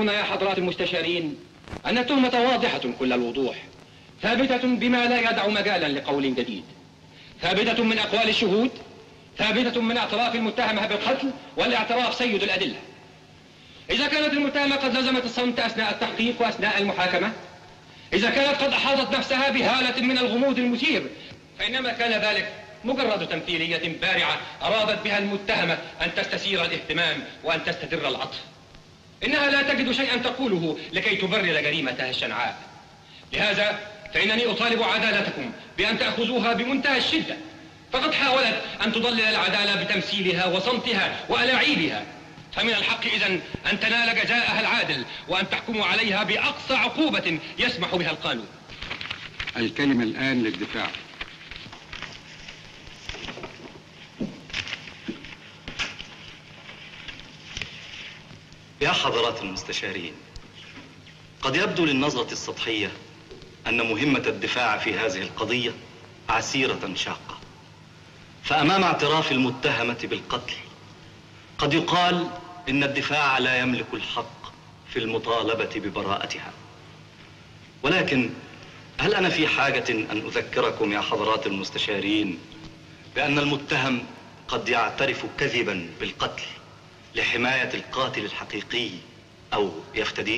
ترون يا حضرات المستشارين أن التهمة واضحة كل الوضوح ثابتة بما لا يدع مجالا لقول جديد ثابتة من أقوال الشهود ثابتة من اعتراف المتهمة بالقتل والاعتراف سيد الأدلة إذا كانت المتهمة قد لزمت الصمت أثناء التحقيق وأثناء المحاكمة إذا كانت قد أحاطت نفسها بهالة من الغموض المثير فإنما كان ذلك مجرد تمثيلية بارعة أرادت بها المتهمة أن تستثير الاهتمام وأن تستدر العطف إنها لا تجد شيئا تقوله لكي تبرر جريمتها الشنعاء لهذا فإنني أطالب عدالتكم بأن تأخذوها بمنتهى الشدة فقد حاولت أن تضلل العدالة بتمثيلها وصمتها وألاعيبها فمن الحق إذا أن تنال جزاءها العادل وأن تحكموا عليها بأقصى عقوبة يسمح بها القانون الكلمة الآن للدفاع يا حضرات المستشارين قد يبدو للنظرة السطحية أن مهمة الدفاع في هذه القضية عسيرة شاقة فأمام اعتراف المتهمة بالقتل قد يقال إن الدفاع لا يملك الحق في المطالبة ببراءتها ولكن هل أنا في حاجة أن أذكركم يا حضرات المستشارين بأن المتهم قد يعترف كذبا بالقتل لحماية القاتل الحقيقي أو يفتديه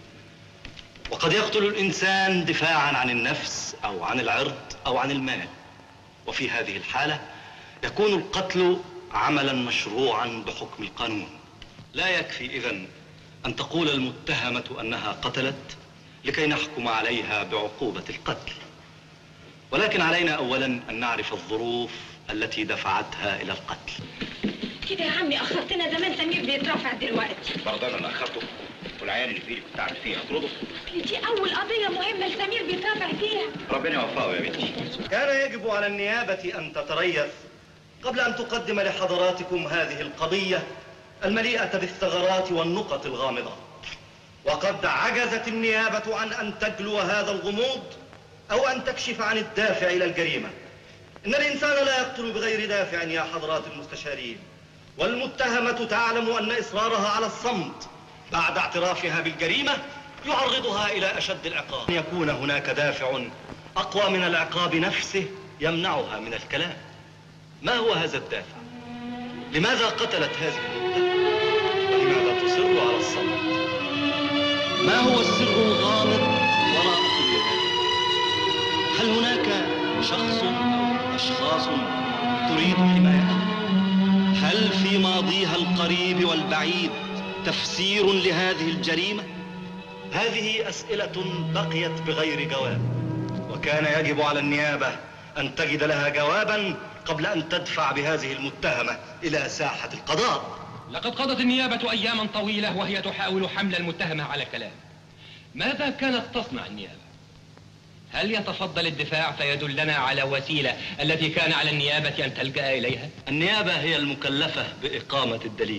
وقد يقتل الإنسان دفاعا عن النفس أو عن العرض أو عن المال وفي هذه الحالة يكون القتل عملا مشروعا بحكم القانون لا يكفي إذن أن تقول المتهمة أنها قتلت لكي نحكم عليها بعقوبة القتل ولكن علينا أولا أن نعرف الظروف التي دفعتها إلى القتل كده يا عمي اخرتنا زمان سمير بيترافع دلوقتي برضه انا اللي اخرته والعيان اللي فيه كنت عارف فيه اطرده دي اول قضيه مهمه لسمير بيترافع فيها ربنا يوفقه يا بنتي كان يجب على النيابة أن تتريث قبل أن تقدم لحضراتكم هذه القضية المليئة بالثغرات والنقط الغامضة وقد عجزت النيابة عن أن تجلو هذا الغموض أو أن تكشف عن الدافع إلى الجريمة إن الإنسان لا يقتل بغير دافع يا حضرات المستشارين والمتهمة تعلم أن إصرارها على الصمت بعد اعترافها بالجريمة يعرضها إلى أشد العقاب يكون هناك دافع أقوى من العقاب نفسه يمنعها من الكلام ما هو هذا الدافع؟ لماذا قتلت هذه المتهمة؟ ولماذا تصر على الصمت؟ ما هو السر الغامض وراء كل ذلك؟ هل هناك شخص أو أشخاص تريد حمايتها؟ هل في ماضيها القريب والبعيد تفسير لهذه الجريمة؟ هذه أسئلة بقيت بغير جواب وكان يجب على النيابة أن تجد لها جوابا قبل أن تدفع بهذه المتهمة إلى ساحة القضاء لقد قضت النيابة أياما طويلة وهي تحاول حمل المتهمة على كلام ماذا كانت تصنع النيابة؟ هل يتفضل الدفاع فيدلنا على وسيلة التي كان على النيابة أن تلجأ إليها؟ النيابة هي المكلفة بإقامة الدليل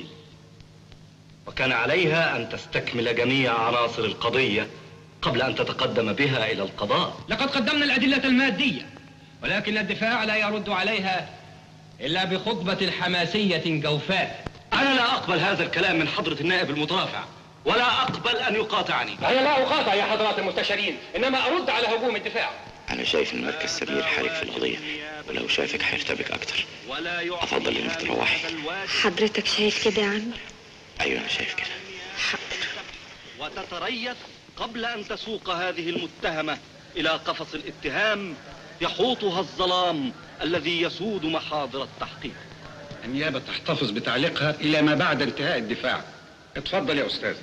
وكان عليها أن تستكمل جميع عناصر القضية قبل أن تتقدم بها إلى القضاء لقد قدمنا الأدلة المادية ولكن الدفاع لا يرد عليها إلا بخطبة حماسية جوفاء أنا لا أقبل هذا الكلام من حضرة النائب المترافع ولا أقبل أن يقاطعني أنا لا أقاطع يا حضرات المستشارين إنما أرد على هجوم الدفاع انا شايف ان مركز سمير حارق في القضيه ولو شافك هيرتبك اكتر افضل انك تروحي حضرتك شايف كده يا عمي ايوه انا شايف كده حاضر وتتريث قبل أن تسوق هذه المتهمة إلى قفص الاتهام يحوطها الظلام الذي يسود محاضر التحقيق النيابة تحتفظ بتعليقها إلى ما بعد انتهاء الدفاع اتفضل يا أستاذ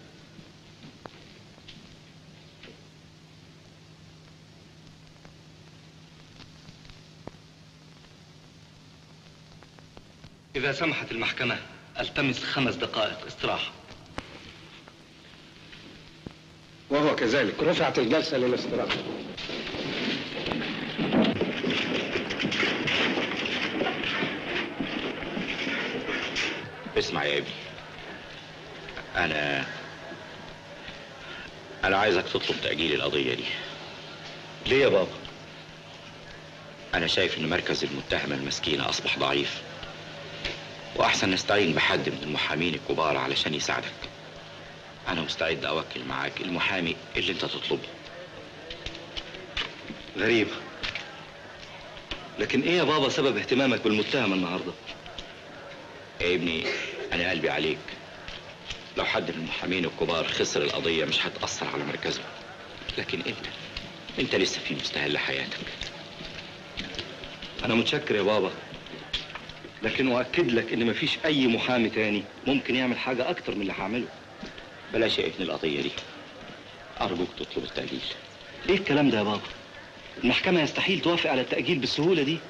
إذا سمحت المحكمة ألتمس خمس دقائق استراحة وهو كذلك رفعت الجلسة للاستراحة اسمع يا ابني انا انا عايزك تطلب تأجيل القضية دي ليه يا بابا؟ انا شايف ان مركز المتهمة المسكينة اصبح ضعيف واحسن نستعين بحد من المحامين الكبار علشان يساعدك أنا مستعد أوكل معاك المحامي اللي أنت تطلبه غريبة لكن ايه يا بابا سبب اهتمامك بالمتهم النهارده؟ يا ابني أنا قلبي عليك لو حد من المحامين الكبار خسر القضية مش هتأثر على مركزه لكن أنت أنت لسه في مستهل حياتك انا متشكر يا بابا لكن اؤكد لك ان مفيش اي محامي تاني ممكن يعمل حاجة اكتر من اللي هعمله بلاش يا ابني القضية دي أرجوك تطلب التأجيل ايه الكلام ده يا بابا؟ المحكمة يستحيل توافق على التأجيل بالسهولة دي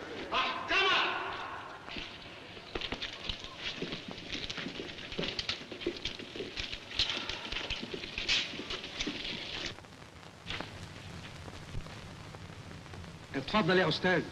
اتفضل يا أستاذ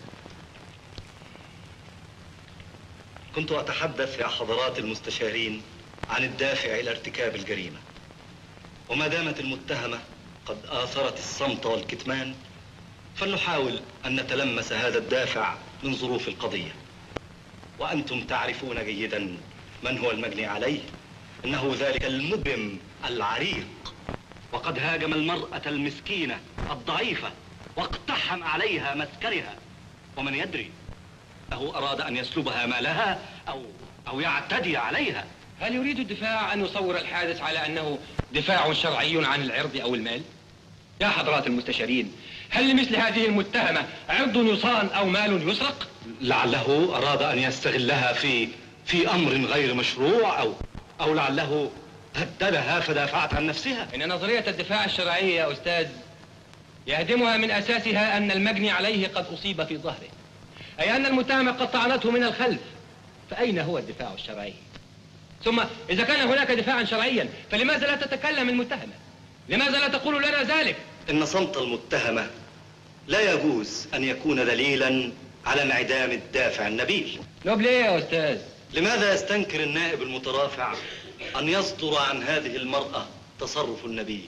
كنت أتحدث يا حضرات المستشارين عن الدافع إلى ارتكاب الجريمة وما دامت المتهمة قد آثرت الصمت والكتمان فلنحاول أن نتلمس هذا الدافع من ظروف القضية وأنتم تعرفون جيدا من هو المجني عليه إنه ذلك المجرم العريق وقد هاجم المرأة المسكينة الضعيفة واقتحم عليها مسكرها ومن يدري أنه أراد أن يسلبها مالها أو أو يعتدي عليها هل يريد الدفاع أن يصور الحادث على أنه دفاع شرعي عن العرض أو المال؟ يا حضرات المستشارين هل لمثل هذه المتهمة عرض يصان أو مال يسرق؟ لعله أراد أن يستغلها في في أمر غير مشروع أو أو لعله هددها فدافعت عن نفسها إن نظرية الدفاع الشرعي يا أستاذ يهدمها من أساسها أن المجني عليه قد أصيب في ظهره أي أن المتهمة قد طعنته من الخلف فأين هو الدفاع الشرعي؟ ثم إذا كان هناك دفاعا شرعيا فلماذا لا تتكلم المتهمة؟ لماذا لا تقول لنا ذلك؟ إن صمت المتهمة لا يجوز أن يكون دليلا على انعدام الدافع النبيل نوب ليه يا أستاذ؟ لماذا يستنكر النائب المترافع أن يصدر عن هذه المرأة تصرف نبيل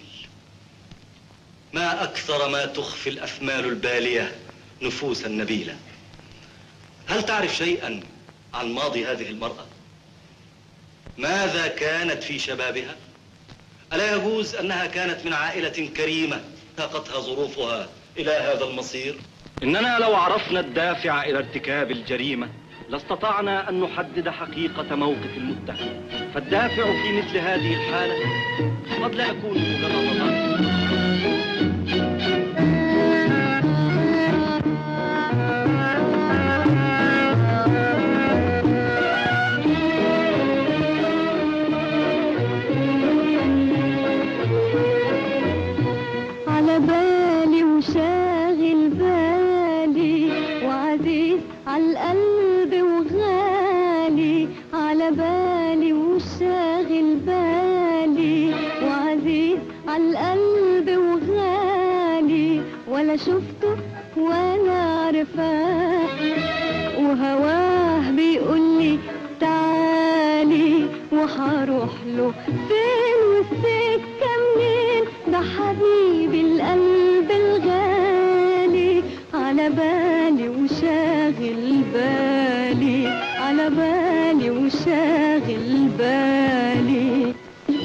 ما أكثر ما تخفي الأثمال البالية نفوسا نبيلة هل تعرف شيئا عن ماضي هذه المرأة؟ ماذا كانت في شبابها؟ ألا يجوز أنها كانت من عائلة كريمة ساقتها ظروفها إلى هذا المصير؟ إننا لو عرفنا الدافع إلى ارتكاب الجريمة لاستطعنا أن نحدد حقيقة موقف المتهم فالدافع في مثل هذه الحالة قد لا يكون مجرد ظن على بالي وشاغل بالي وعزيز على القلب وغالي على بالي وشاغل بالي وعزيز على القلب وغالي ولا شفته ولا عرفاه وهواه بيقولي تعالي وهروح له فين والسكة منين ده حبيبي القلب الغالي على بالي وشاغل بالي على بالي وشاغل بالي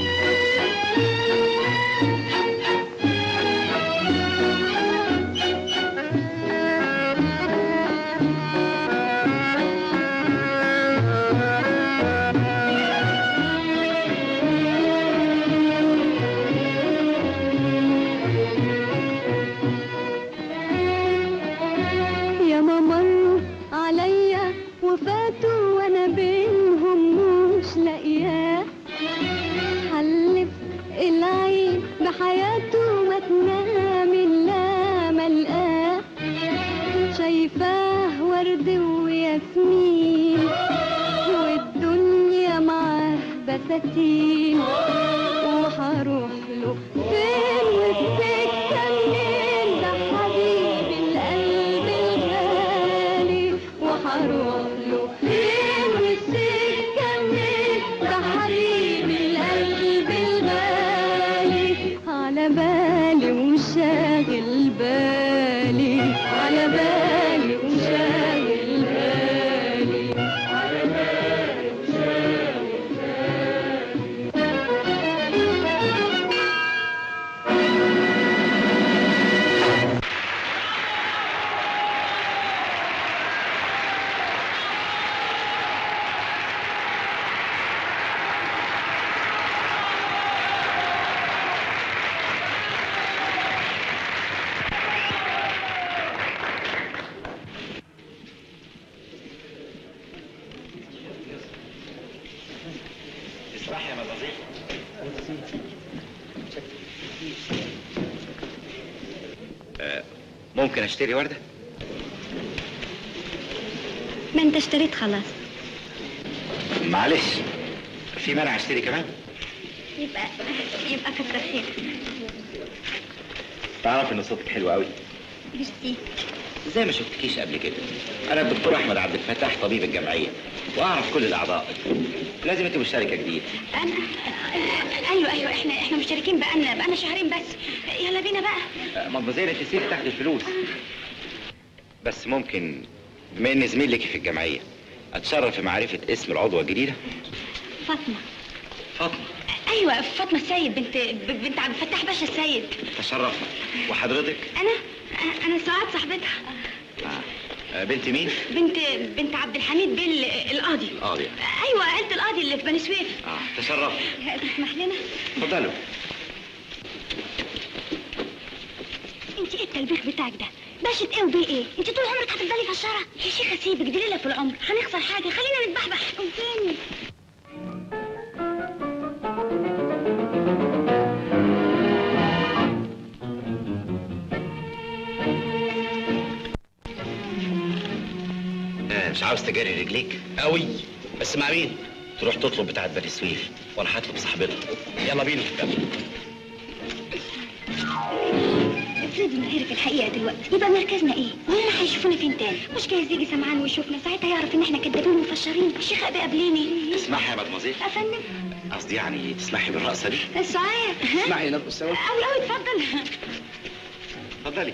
يا ما مروا عليا وفاتوا وانا بينهم مش لاقياه حلف العين بحياته ما تنام الا ملقاه شايفاه ورد وياسمين والدنيا معاه بساتين وهروح له فين والسكة منين ده حبيبي القلب الغالي وهروح له فين والسكة منين ده حبيبي القلب الغالي على بالي وشاغل بالي على بالي وشاغل بالي على بالي وشاغل بالي اشرح يا مدرسة ممكن اشتري وردة؟ ما انت اشتريت خلاص معلش في مانع اشتري كمان؟ يبقى يبقى كتر خير تعرف ان صوتك حلو قوي ميرسي ازاي ما شفتكيش قبل كده انا الدكتور احمد عبد الفتاح طبيب الجمعيه واعرف كل الاعضاء لازم انت مشتركه جديد انا ايوه ايوه احنا احنا مشتركين بقالنا بقالنا شهرين بس يلا بينا بقى مدمزيل انت نسيتي تاخدي الفلوس بس ممكن بما اني زميل لك في الجمعيه اتشرف في معرفه اسم العضوه الجديده فاطمه فاطمه ايوه فاطمه السيد بنت بنت عبد الفتاح باشا السيد تشرفنا وحضرتك انا انا سعاد صاحبتها آه، بنت مين بنت بنت عبد الحميد بيل القاضي القاضي ايوه عيله القاضي اللي في بني سويف اه تشرفنا تسمح لنا اتفضلوا انت ايه التلبيخ بتاعك ده باشا ايه وبيه ايه انت طول عمرك هتفضلي في الشارع يا شيخه سيبك دي ليله في العمر هنخسر حاجه خلينا نتبحبح فين آه مش عاوز تجري رجليك قوي بس مع مين تروح تطلب بتاعه بني سويف وانا هطلب صاحبتها يلا بينا افرضي من غيرك الحقيقه دلوقتي يبقى مركزنا ايه وهم هيشوفونا فين تاني مش جايز يجي سمعان ويشوفنا ساعتها يعرف ان احنا كدابين ومفشرين الشيخ ابي قابليني تسمحي يا مدموزيل افندم قصدي يعني تسمحي بالرقصه دي سعاد اسمعي نرقص سوا قوي قوي اتفضل اتفضلي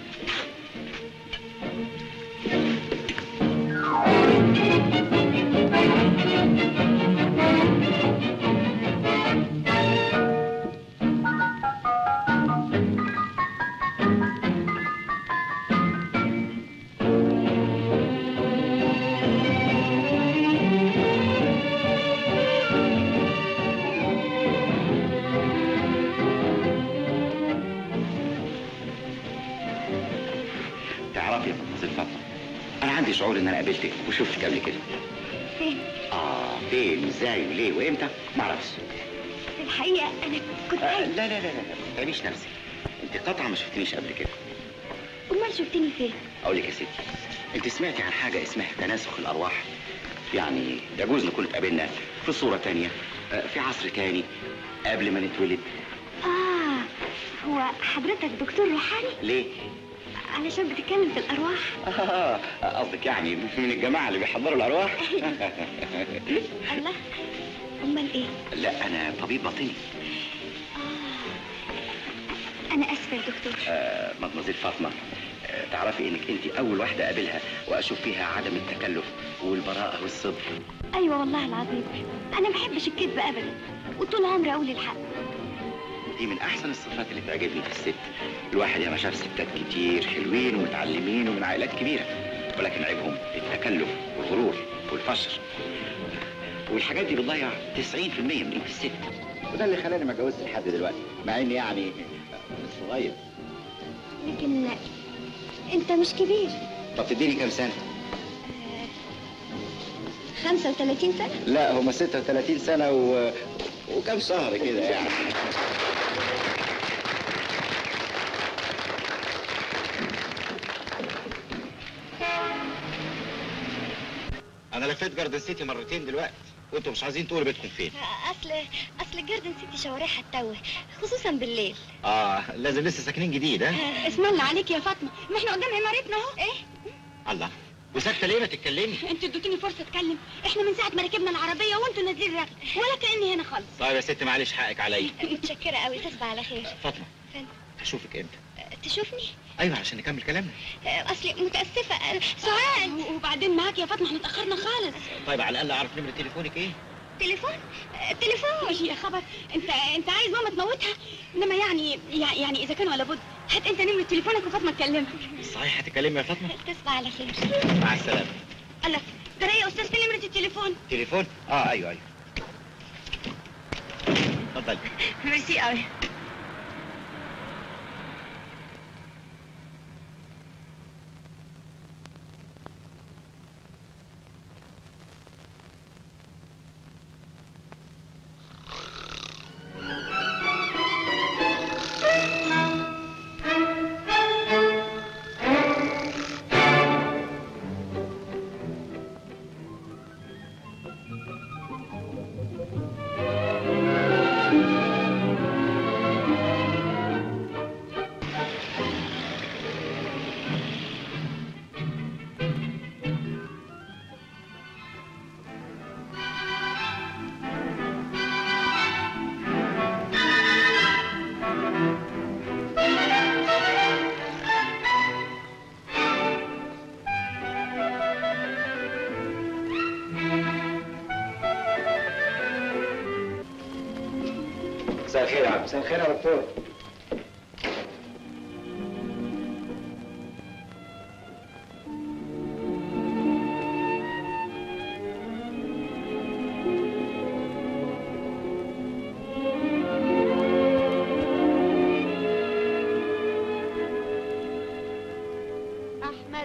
تعرفي يا مدموزيل فاطمه انا عندي شعور ان انا قابلتك وشفتك قبل كده فين اه فين ازاي وليه وامتى ما اعرفش في الحقيقه انا كنت آه عايز لا لا لا لا ما تعميش نفسك انت قطعا ما شفتنيش قبل كده امال شفتني فين اقول لك يا ستي انت سمعتي عن حاجه اسمها تناسخ الارواح يعني يجوز نكون اتقابلنا في صوره تانية آه، في عصر تاني قبل ما نتولد اه هو حضرتك دكتور روحاني ليه علشان بتتكلم في الارواح آه، قصدك يعني من الجماعه اللي بيحضروا الارواح الله امال ايه لا انا طبيب باطني انا اسفه يا دكتور آه، مدمزيل فاطمه آه، تعرفي انك انت اول واحده اقابلها واشوف فيها عدم التكلف والبراءه والصدق ايوه والله العظيم انا ما بحبش الكذب ابدا وطول عمري اقول الحق دي من احسن الصفات اللي تعجبني في الست الواحد ياما شاف ستات كتير حلوين ومتعلمين ومن عائلات كبيره ولكن عيبهم التكلف والغرور والفشر والحاجات دي بتضيع 90% من قيمه الست وده اللي خلاني ما اتجوزش لحد دلوقتي مع اني يعني مش صغير لكن انت مش كبير طب تديني كام سنه 35 سنه لا هما 36 سنه و... وكام شهر كده يعني انا لفيت جاردن سيتي مرتين دلوقتي وانتوا مش عايزين تقولوا بيتكم فين اصل اصل جاردن سيتي شوارعها تتوه خصوصا بالليل اه لازم لسه ساكنين جديد ها اسم الله عليك يا فاطمه ما احنا قدام عمارتنا اهو ايه الله وساكته ليه ما تتكلمي انتوا اديتوني فرصه اتكلم احنا من ساعه ما ركبنا العربيه وانتوا نازلين ركب ولا كاني هنا خالص طيب يا ست معلش حقك عليا متشكره قوي تصبح على خير فاطمه فين؟ هشوفك امتى تشوفني ايوه عشان نكمل كلامنا اصلي متاسفه سعاد وبعدين معاك يا فاطمه احنا اتاخرنا خالص طيب على الاقل اعرف نمره تليفونك ايه تليفون تليفون يا خبر انت انت عايز ماما تموتها انما يعني يعني اذا كان ولا بد هات انت نمره تليفونك وفاطمه تكلمك صحيح هتكلمي يا فاطمه تصبح على خير مع السلامه الله ده يا استاذ فين نمره التليفون تليفون اه ايوه ايوه اتفضل ميرسي قوي مساء الخير يا عم مساء الخير يا دكتور احمد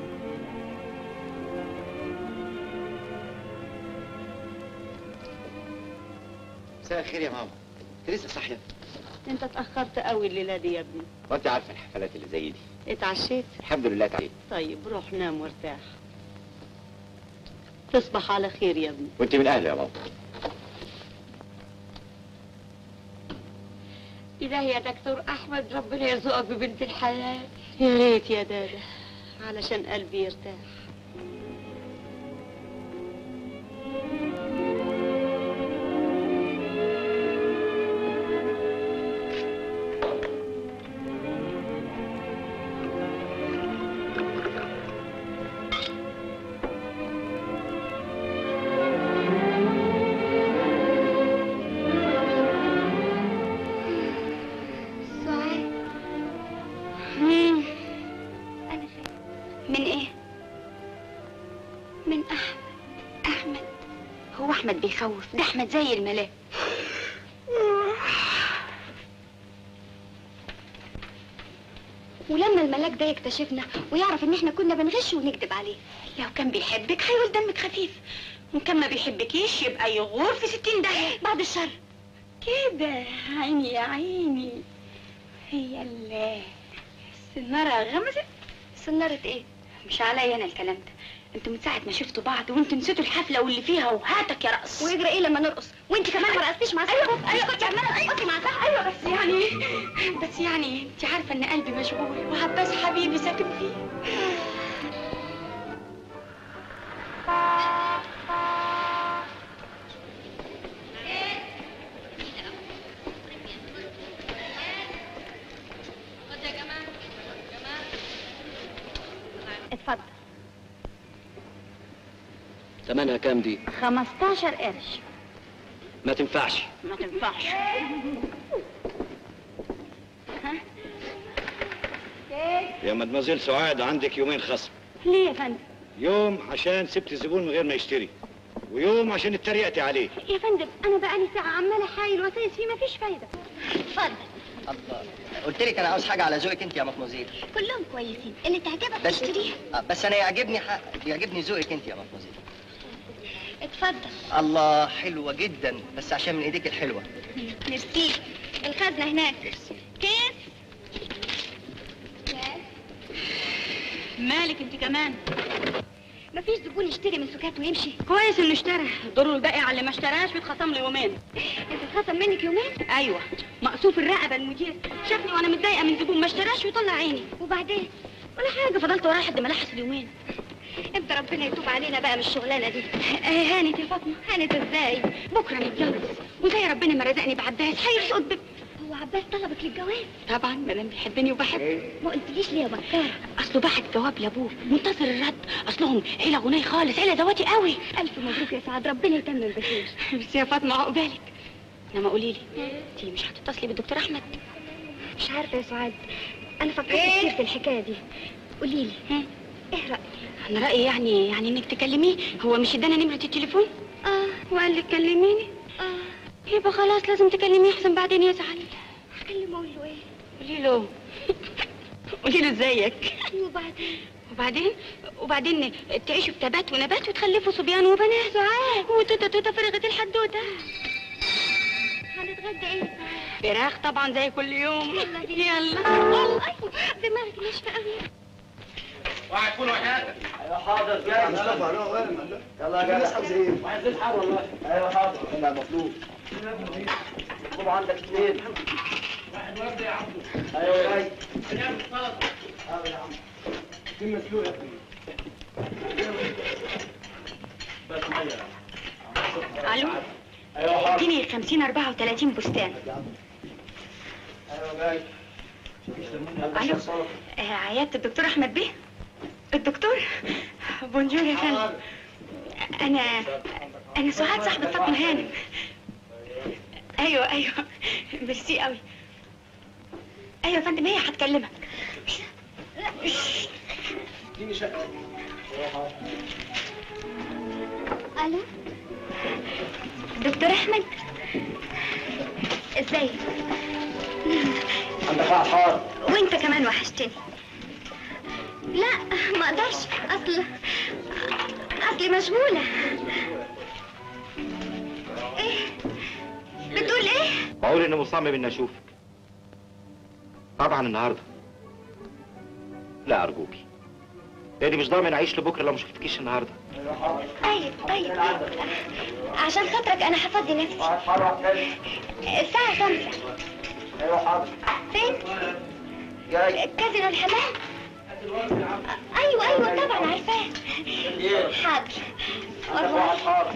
مساء الخير يا ماما انت لسه صاحيه انت اتاخرت قوي الليله دي يا ابني وانت عارفه الحفلات اللي زي دي اتعشيت الحمد لله تعالي طيب روح نام وارتاح تصبح على خير يا ابني وانت من اهلي يا ماما إلهي يا دكتور أحمد ربنا يرزقك ببنت الحلال يا ريت يا دادا علشان قلبي يرتاح سعاد مم. أنا خايفة من إيه؟ من أحمد أحمد هو أحمد بيخوف ده أحمد زي الملاك ولما الملاك ده يكتشفنا ويعرف ان احنا كنا بنغش ونكذب عليه لو كان بيحبك هيقول دمك خفيف وكان ما بيحبكيش يبقى يغور في ستين داهية بعد الشر كده عيني يا عيني هي ال السنارة غمزت سنارة ايه؟ مش عليا انا الكلام ده انتوا من ساعة ما شفتوا بعض وانتوا نسيتوا الحفلة واللي فيها وهاتك يا رقص ويجرى ايه لما نرقص؟ وانت كمان ما رقصتيش مع صاحبك ايوه ايوه كنت عمالة ترقصي مع صاحبك ايوه بس يعني بس يعني انت عارفة ان قلبي مشغول وعباس حبيبي ساكن فيه اتفضل ثمنها كام دي؟ 15 قرش ما تنفعش ما تنفعش يا مدمزيل سعاد عندك يومين خصم ليه يا فندم؟ يوم عشان سبت الزبون من غير ما يشتري ويوم عشان اتريقتي عليه يا فندم انا بقالي ساعة عمالة حايل واسايس فيه مفيش فايدة اتفضل الله قلت لك انا عاوز حاجه على ذوقك انت يا مطموزيل كلهم كويسين اللي تعجبك بس تشتريها آه، بس انا يعجبني حق يعجبني ذوقك انت يا مطموزيل اتفضل الله حلوه جدا بس عشان من ايديك الحلوه ميرسي الخزنة هناك كيف؟ مالك انت كمان مفيش زبون يشتري من سكات ويمشي كويس انه اشترى دور الباقي على اللي ما اشتراش بيتخصم له يومين انت اتخصم منك يومين ايوه مقصوف الرقبه المدير شافني وانا متضايقه من زبون ما اشتراش ويطلع عيني وبعدين ولا حاجه فضلت وراه لحد ما لحس اليومين امتى ربنا يتوب علينا بقى من الشغلانة دي آه هانت يا فاطمه هانت ازاي؟ بكره نتجوز وزي ربنا ما رزقني بعباس هيرزق بك هو عباس طلبك للجواز طبعا ما دام بيحبني وبحبه ما قلتليش ليه يا بكار اصله بعت جواب لابوه منتظر الرد اصلهم عيله غني خالص عيله دواتي قوي الف مبروك يا سعاد ربنا يتمم بخير بس يا فاطمه عقبالك انما قولي لي انت مش هتتصلي بالدكتور احمد مش عارفة يا سعاد انا فكرت كتير في الحكاية دي قولي لي ها؟ ايه رأيك؟ انا رايي يعني يعني انك تكلميه هو مش ادانا نمره التليفون اه وقال لك كلميني اه يبقى خلاص لازم تكلميه احسن بعدين يزعل هكلمه اقول له ايه؟ قولي له قولي له ازيك وبعدين وبعدين وبعدين تعيشوا في تبات ونبات وتخلفوا صبيان وبنات وتوتا توتا فرغت الحدوته هنتغدى ايه يا سعاد؟ فراخ طبعا زي كل يوم يلا بينا. يلا الله دماغك ناشفة قوي واحد فول وحياتك ايوه حاضر جاي مصطفى يلا يا جدع زين واحد زي الحار والله ايوه حاضر يلا مطلوب طبعا عندك اثنين واحد ورد يا عبدو ايوه جاي بنعمل سلطه حاضر يا عم في مسلوق يا ابني بس ميه الو ايوه حاضر اديني 50 34 بستان ايوه جاي الو آه، عيادة الدكتور احمد بيه الدكتور بونجور يا فندم انا انا سعاد صاحبة فاطمة هانم ايوه ايوه ميرسي قوي ايوه يا فندم هي هتكلمك اديني شقه الو دكتور احمد ازيك عندك واحد حار وانت كمان وحشتني لا ما اقدرش اصل اصلي مشغوله ايه بتقول ايه بقول اني مصمم اني اشوفك طبعا النهارده لا ارجوكي لاني مش ضامن اعيش لبكره لو ما شفتكيش النهارده طيب طيب عشان خاطرك انا هفضي نفسي واحد حار واحد تاني الساعه خمسة ايوه حاضر فين جاي كازينو الحمام ايوه ايوه طبعا عارفاه حاضر عندك واحد أرواح. حار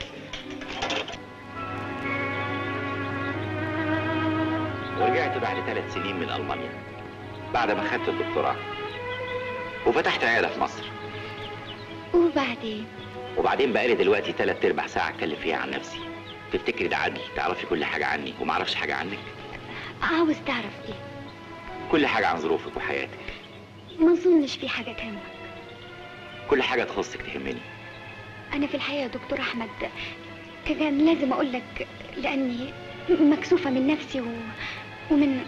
ورجعت بعد ثلاث سنين من المانيا بعد ما خدت الدكتوراه وفتحت عياده في مصر وبعدين وبعدين بقالي دلوقتي ثلاث ارباع ساعه اتكلم فيها عن نفسي تفتكري ده عدل تعرفي كل حاجه عني وما اعرفش حاجه عنك عاوز تعرف ايه كل حاجه عن ظروفك وحياتك ما اظنش في حاجه تهمك كل حاجه تخصك تهمني انا في الحقيقه يا دكتور احمد كان لازم اقول لك لاني مكسوفه من نفسي و... ومن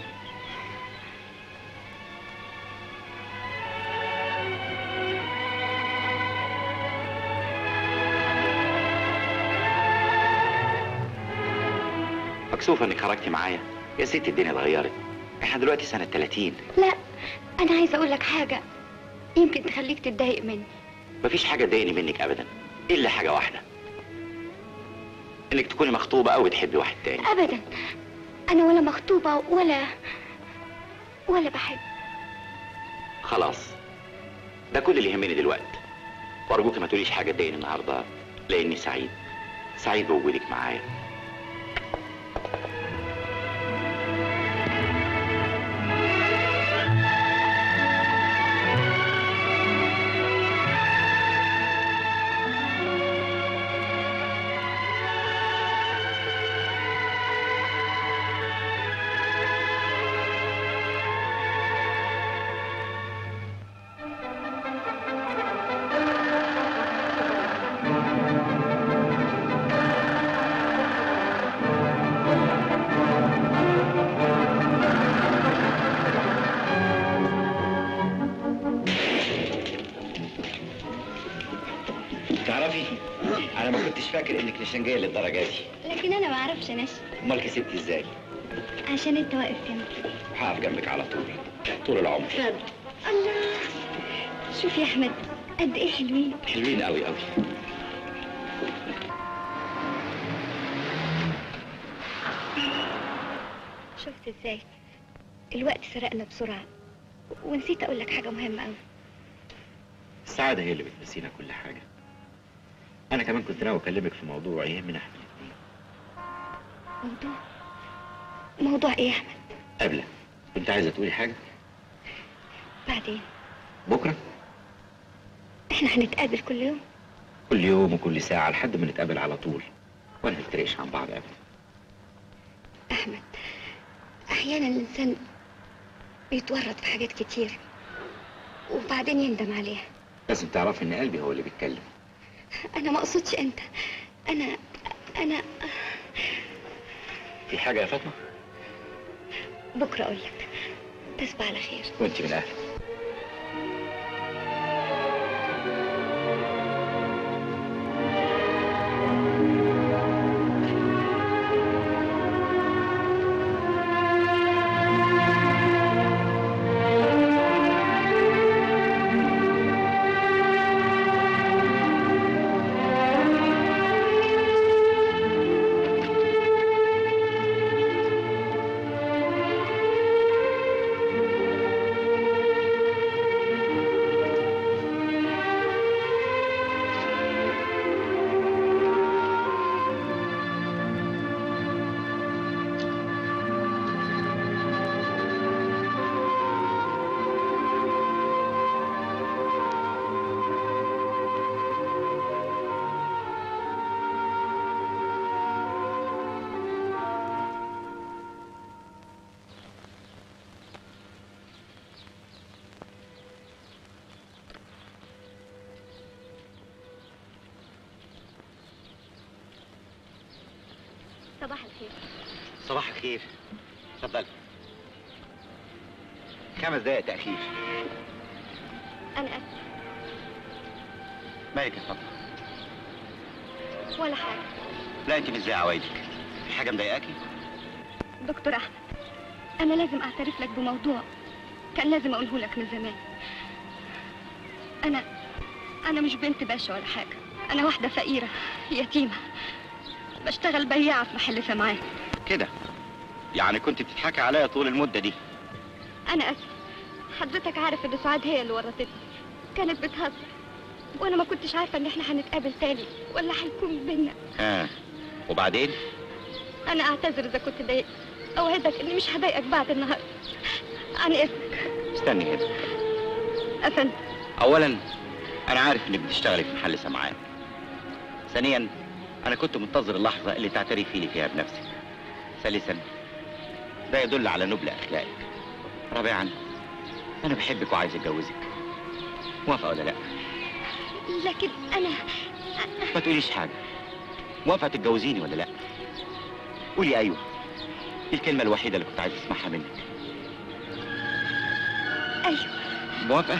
مكسوفه انك خرجتي معايا يا ست الدنيا اتغيرت احنا دلوقتي سنه 30 لا انا عايزه اقول لك حاجه يمكن تخليك تتضايق مني مفيش حاجه تضايقني منك ابدا الا حاجه واحده انك تكوني مخطوبه او بتحبي واحد تاني ابدا انا ولا مخطوبه ولا ولا بحب خلاص ده كل اللي يهمني دلوقتي وارجوك ما تقوليش حاجه تضايقني النهارده لاني سعيد سعيد بوجودك معايا تعرفي انا ما كنتش فاكر انك نشنجيه للدرجه دي لكن انا ما اعرفش نشي امال كسبتي ازاي عشان انت واقف جنبي هقف جنبك على طول طول العمر الله شوف يا احمد قد ايه حلوين حلوين قوي قوي شفت ازاي الوقت سرقنا بسرعه ونسيت اقول لك حاجه مهمه قوي السعاده هي اللي بتنسينا كل حاجه انا كمان كنت ناوي اكلمك في موضوع يهمنا احنا الاثنين موضوع موضوع ايه يا احمد قبل كنت عايزه تقولي حاجه بعدين بكره احنا هنتقابل كل يوم كل يوم وكل ساعه لحد ما نتقابل على طول ولا نفترقش عن بعض ابدا احمد احيانا الانسان بيتورط في حاجات كتير وبعدين يندم عليها لازم تعرفي ان قلبي هو اللي بيتكلم انا ما اقصدش انت انا انا في حاجه يا فاطمه بكره اقول لك تصبح على خير وانت من اهلك صباح الخير صباح الخير اتفضل خمس دقائق تأخير انا اسف مالك يا فاطمة ولا حاجه لا انت مش زي عوايدك في حاجة مضايقاكي دكتور احمد انا لازم اعترف لك بموضوع كان لازم اقوله لك من زمان انا انا مش بنت باشا ولا حاجه انا واحده فقيره يتيمه بشتغل بياعه في محل سمعان كده يعني كنت بتضحكي عليا طول المدة دي انا اسف حضرتك عارف ان سعاد هي اللي ورطتني كانت بتهزر وانا ما كنتش عارفه ان احنا هنتقابل تاني ولا هيكون بينا ها وبعدين انا اعتذر اذا كنت ضايقت اوعدك اني مش هضايقك بعد النهارده عن اذنك استني هنا افندم اولا انا عارف انك بتشتغلي في محل سمعان ثانيا انا كنت منتظر اللحظة اللي تعترفي لي فيها بنفسك ثالثا ده يدل على نبل اخلاقك رابعا انا بحبك وعايز اتجوزك موافقة ولا لا لكن انا ما تقوليش حاجة موافقة تتجوزيني ولا لا قولي ايوه دي الكلمة الوحيدة اللي كنت عايز اسمعها منك ايوه موافقة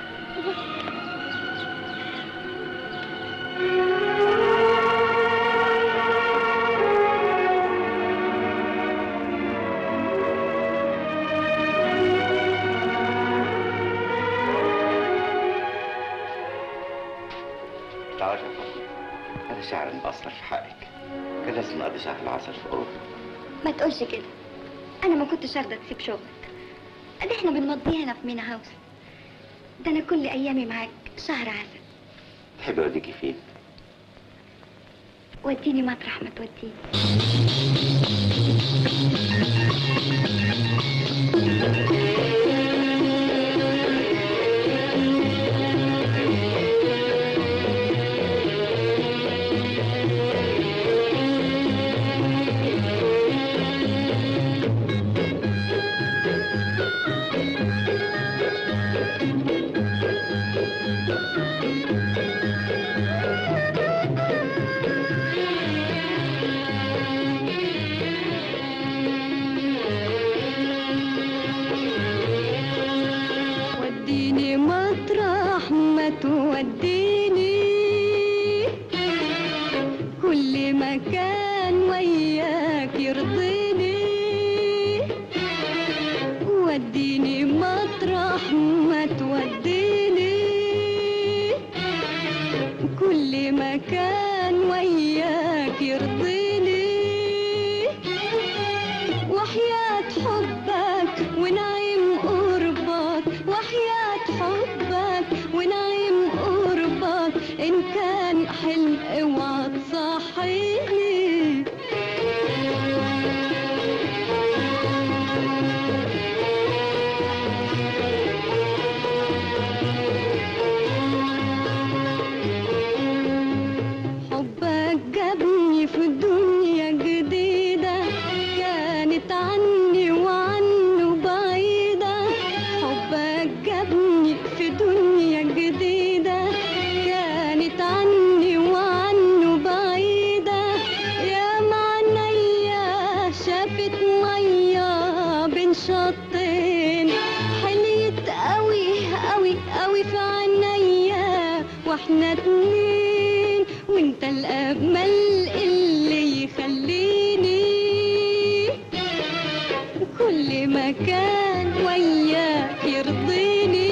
تعرف يا فاطمة أنا شاعر مقصر في حقك كان لازم نقضي شهر العسل في أوروبا ما تقولش كده انا ما كنتش ارضى تسيب شغلك ده احنا بنمضيها هنا في مينا هاوس ده انا كل ايامي معاك شهر عسل تحبي أوديكي فين؟ وديني مطرح ما توديني وديني مطرح ما توديني كل مكان وياك يرضيني وديني مطرح ما توديني كل مكان وياك يرضيني وحياة حبك ونعيم قربك وحياة حبك ونعيم قربك إن كان حلم اوعى تصحيني حبك جابني في دنيا جديدة كانت عني وعنه بعيدة حبك جابني في دنيا جديدة كانت عني وعنه بعيدة يا معنيا شافت مية بين شطين حليت قوي قوي قوي في عينيا واحنا اتنين وانت الامل اللي يخليني كل مكان وياك يرضيني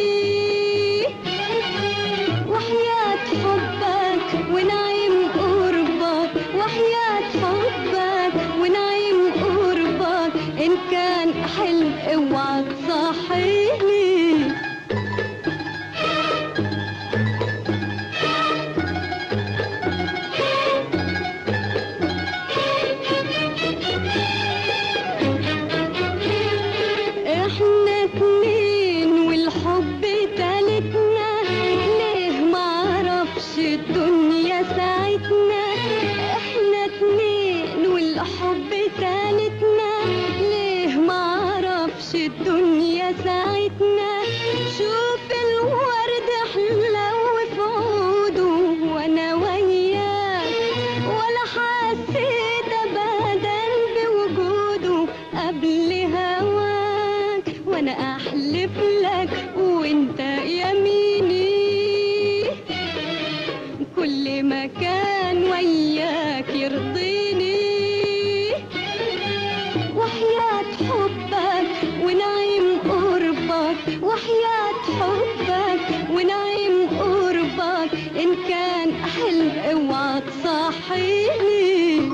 وحياة حبك ونعيم قربك وحياة حبك ونعيم قربك إن كان حلم اوعى تصحيني احنا اتنين والحب تالتنا ليه معرفش الدنيا ساعتنا احنا اتنين والحب تالتنا ليه معرفش الدنيا ساعتنا شوف الورد حلو في عوده وانا وياك ولا حسيت ابدا وياك يرضيني وحياة حبك ونعيم قربك وحياة حبك ونعيم قربك إن كان حلم اوعى تصحيني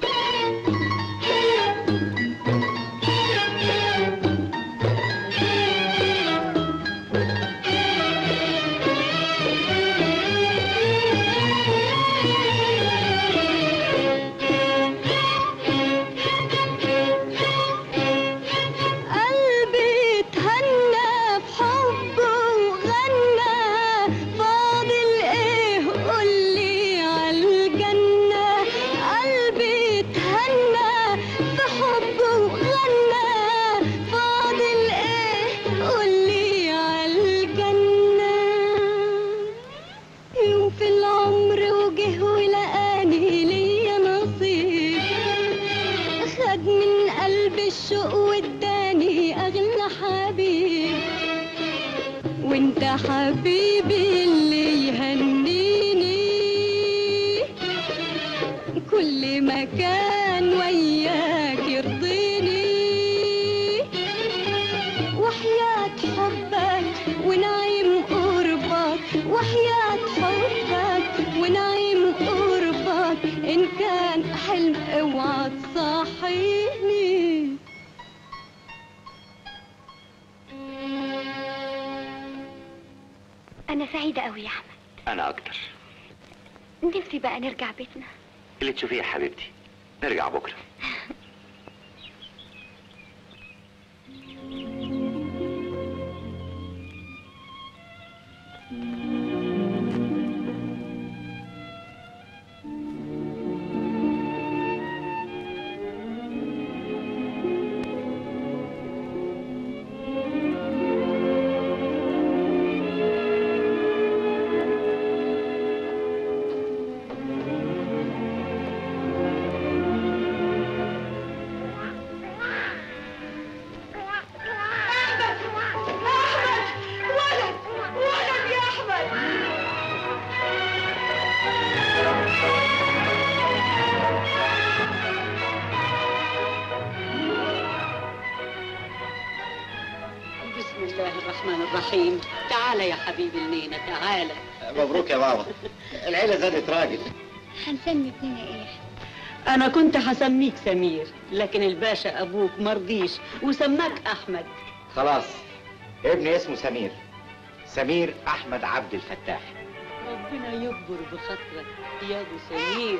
قلبي تهنى بحبه وغنى فاضل ايه قولي عالجنة قلبي تهنى بحبه وغنى فاضل ايه قولي عالجنة يوم في العمر وجه ولقاني ليا نصيب خد من قلب الشوق واداني اغلى حبيب وانت حبيبي اللي يهنيني كل مكان وياك يرضيني وحياة حبك ونعيم قربك وحياة حبك ونعيم قربك إن كان حلم اوعى تصحيني انا سعيده قوي يا احمد انا اكتر نفسي بقى نرجع بيتنا اللي تشوفيه يا حبيبتي نرجع بكره ولد ولد يا احمد بسم الله الرحمن الرحيم تعال يا حبيبي النينة تعال مبروك يا بابا العيلة زادت راجل هنسمي ابننا ايه أنا كنت هسميك سمير لكن الباشا أبوك مرضيش وسماك أحمد خلاص ابني اسمه سمير سمير احمد عبد الفتاح ربنا يكبر بخاطرك يا أبو سمير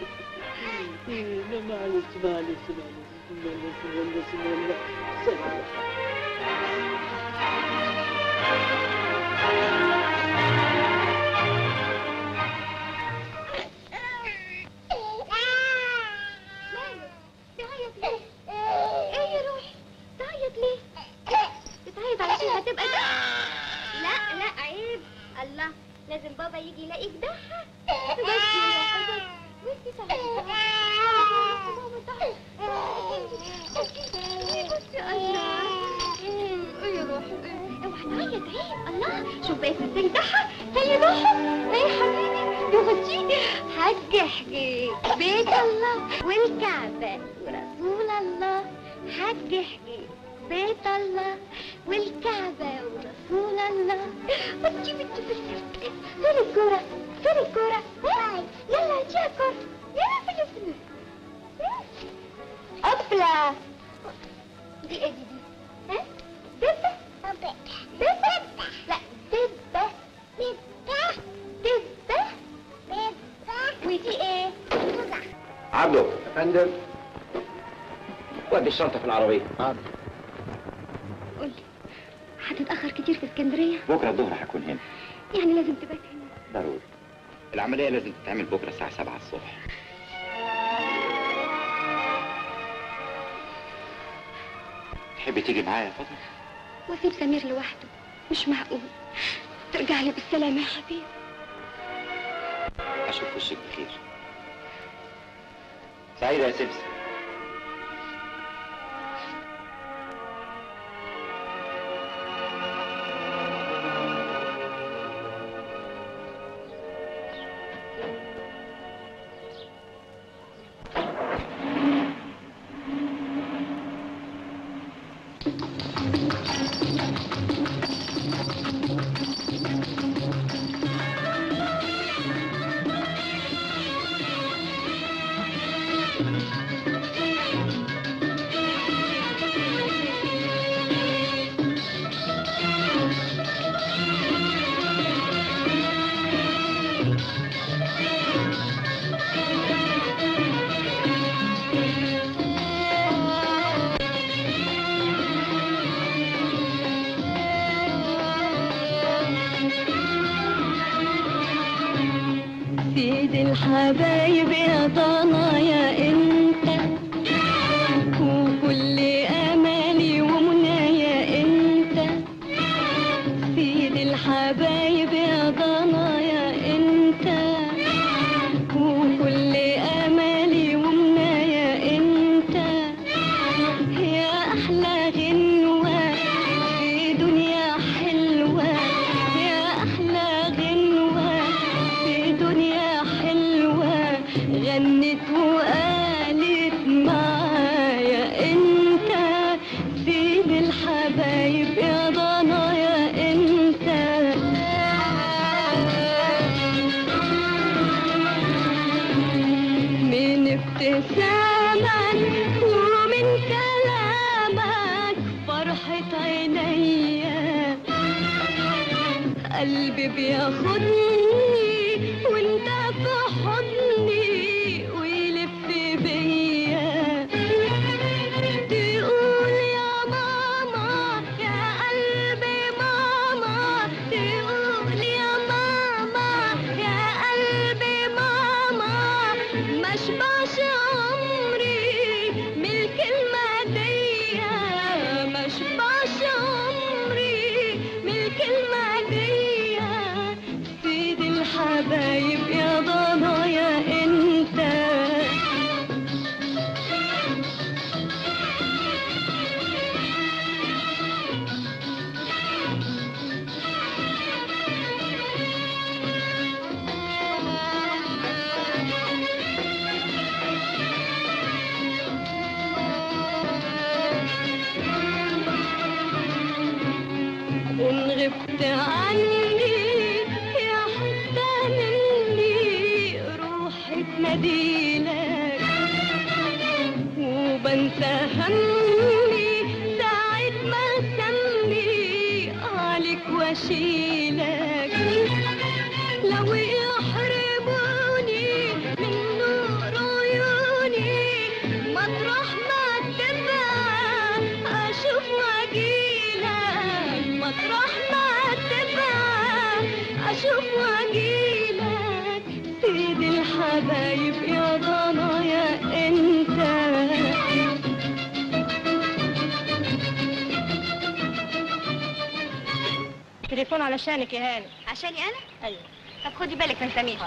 لا معلش معلش معلش معلش معلش معلش سمير. تعيط ليه؟ ايه يا روحي؟ تعيط ليه؟ بتعيط علشان هتبقى ده؟ لا لا عيب الله لازم بابا يجي يلاقيك ضحك بس يا حبيبتي بصي تعالي ماما تعالي بصي الله ايه يا روحي اوعى تعيط عيب الله شوف بقى ازاي ضحك هي ضحك هي حبيبي يغطيني حج حجي بيت الله والكعبة ورسول الله حج حجي بيت الله والكعبة ورسول الله وتجيب تجيب السلك فين الكورة فين الكورة ها؟ يلا هاتيها الكورة يلا في الفلوس أبلة دي ايه دي دي ها دبة دبة لا دبة دبة دبة دبة ودي ايه عبده يا فندم ودي الشنطه في العربيه حاضر قولي هتتأخر كتير في اسكندرية بكره الظهر هكون هنا يعني لازم تبات هنا ضروري العمليه لازم تتعمل بكره الساعه 7 الصبح تحبي تيجي معايا يا فاطمه واسيب سمير لوحده مش معقول ترجع لي بالسلامة يا حبيبي اشوف وشك بخير سعيده يا سمسم سيد الحبايب يا ضنايا انت وكل امالي ومنايا انت سيد الحبايب يا ضنايا انت وكل امالي ومنايا انت يا احلى غنوه في دنيا حلوه يا احلى غنوه في دنيا حلوة غنت وقالت معايا انت سيد الحبايب يا ضنايا انت من ابتسامك ومن كلامك فرحة عينيا قلبي بياخدني وانت في حضني ويلف بيا تقول يا ماما يا قلبي ماما تقول يا ماما يا قلبي ماما ما اشبعش عمري من الكلمة دي ما اشبعش عمري من الكلمة دي سيد الحبايب يا ضنايا انت إن غبت عني يا حتة مني روحي تناديلك وبنسى همي ساعة ما سمي عليك واشيلك لو يحرموني من نور عيوني مطرح ما تبقى اشوف واجيلك مطرح ما تبقى اشوف واجيلك سيد الحبايب يا ضنايا انت تليفون علشانك يا هاني عشاني انا ايوه طب خدي بالك من سمير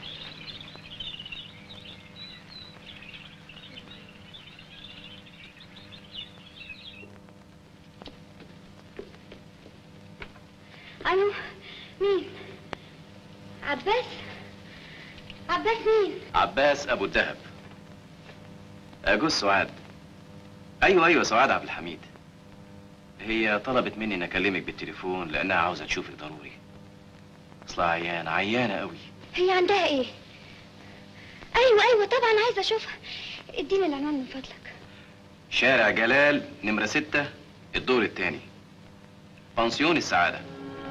الو مين عباس عباس مين عباس ابو الدهب اجوز سعاد ايوه ايوه سعاد عبد الحميد هي طلبت مني ان اكلمك بالتليفون لانها عاوزه تشوفك ضروري اصلها عيانه عيانه قوي هي عندها ايه ايوه ايوه طبعا عايزه اشوفها اديني العنوان من فضلك شارع جلال نمرة ستة الدور الثاني بنسيون السعادة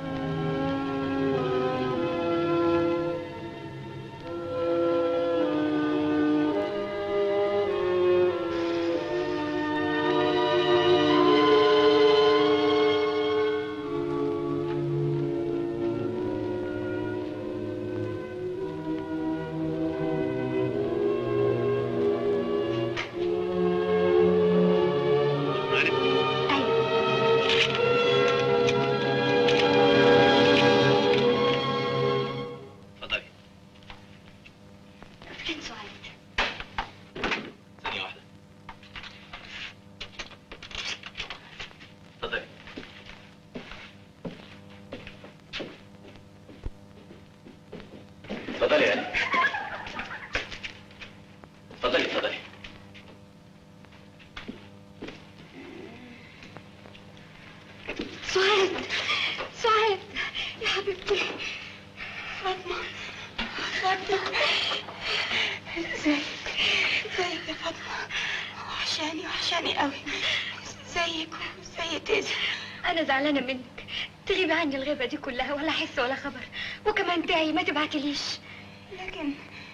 اتفضلي فين سعاد ثانية واحدة اتفضلي اتفضلي يا هاني اتفضلي اتفضلي سعاد سعاد يا حبيبتي فاطمة فاطمة ازيك ازيك وحشاني قوي زيك وزي تيزا انا زعلانه منك تغيبي عني الغيبه دي كلها ولا حس ولا خبر وكمان داعي ما تبعتليش لكن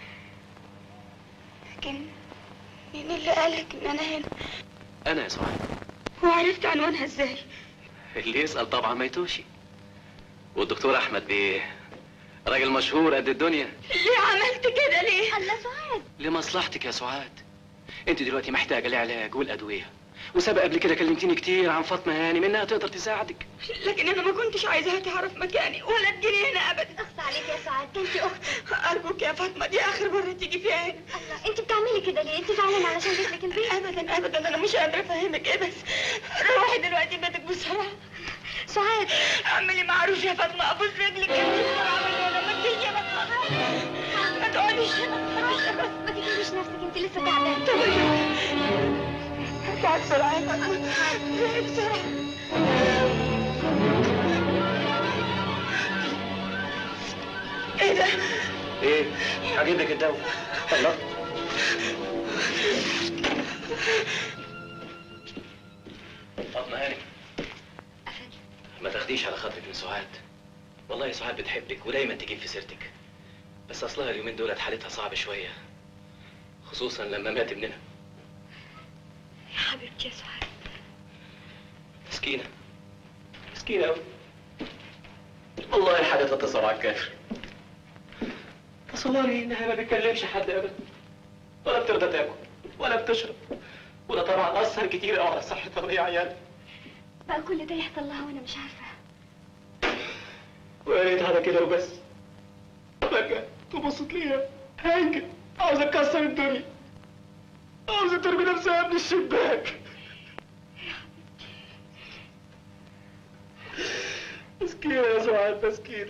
لكن مين اللي قالك ان انا هنا انا يا سعاد وعرفت عنوانها ازاي اللي يسأل طبعا ما يتوشي والدكتور احمد بيه راجل مشهور قد الدنيا ليه عملت كده ليه الله سعاد لمصلحتك يا سعاد انت دلوقتي محتاجه العلاج والادويه وسبق قبل كده كلمتيني كتير عن فاطمه هاني منها تقدر تساعدك لكن انا ما كنتش عايزاها تعرف مكاني ولا تجيني هنا ابدا اخص عليك يا سعاد ده انت اختي ارجوك يا فاطمه دي اخر مره تيجي فيها هنا الله انت بتعملي كده ليه انت زعلانه علشان جيت لك البيت ابدا ابدا انا مش قادره افهمك ايه بس روحي دلوقتي بيتك بسرعه سعاد اعملي معروف يا فاطمه ابوس رجلك يا بسرعه اعملي ما تجيش يا فاطمه ما تقعديش هنا ما تجيبيش نفسك انت لسه تعبانه تعال بسرعه يا فاطمه روحي بسرعه ايه ده؟ ايه عجبك الدواء الله فاطمه هاني ما تاخديش على خاطرك من سعاد والله سعاد بتحبك ودايما تجيب في سيرتك بس اصلها اليومين دولت حالتها صعبه شويه خصوصا لما مات ابننا يا حبيبتي يا سعاد مسكينه مسكينه قوي والله حاجه تتصل على الكافر تصوري انها ما بتكلمش حد ابدا ولا بترضى تاكل ولا بتشرب وده طبعا اثر كتير قوي على صحتها وهي عيال بقى كل ده يحصل لها وانا مش عارفه ويا ريت هذا كده وبس فجأة تبص تلاقيها هانجة عاوزة تكسر الدنيا عاوزة ترمي نفسها من الشباك مسكينة يا سعاد مسكينة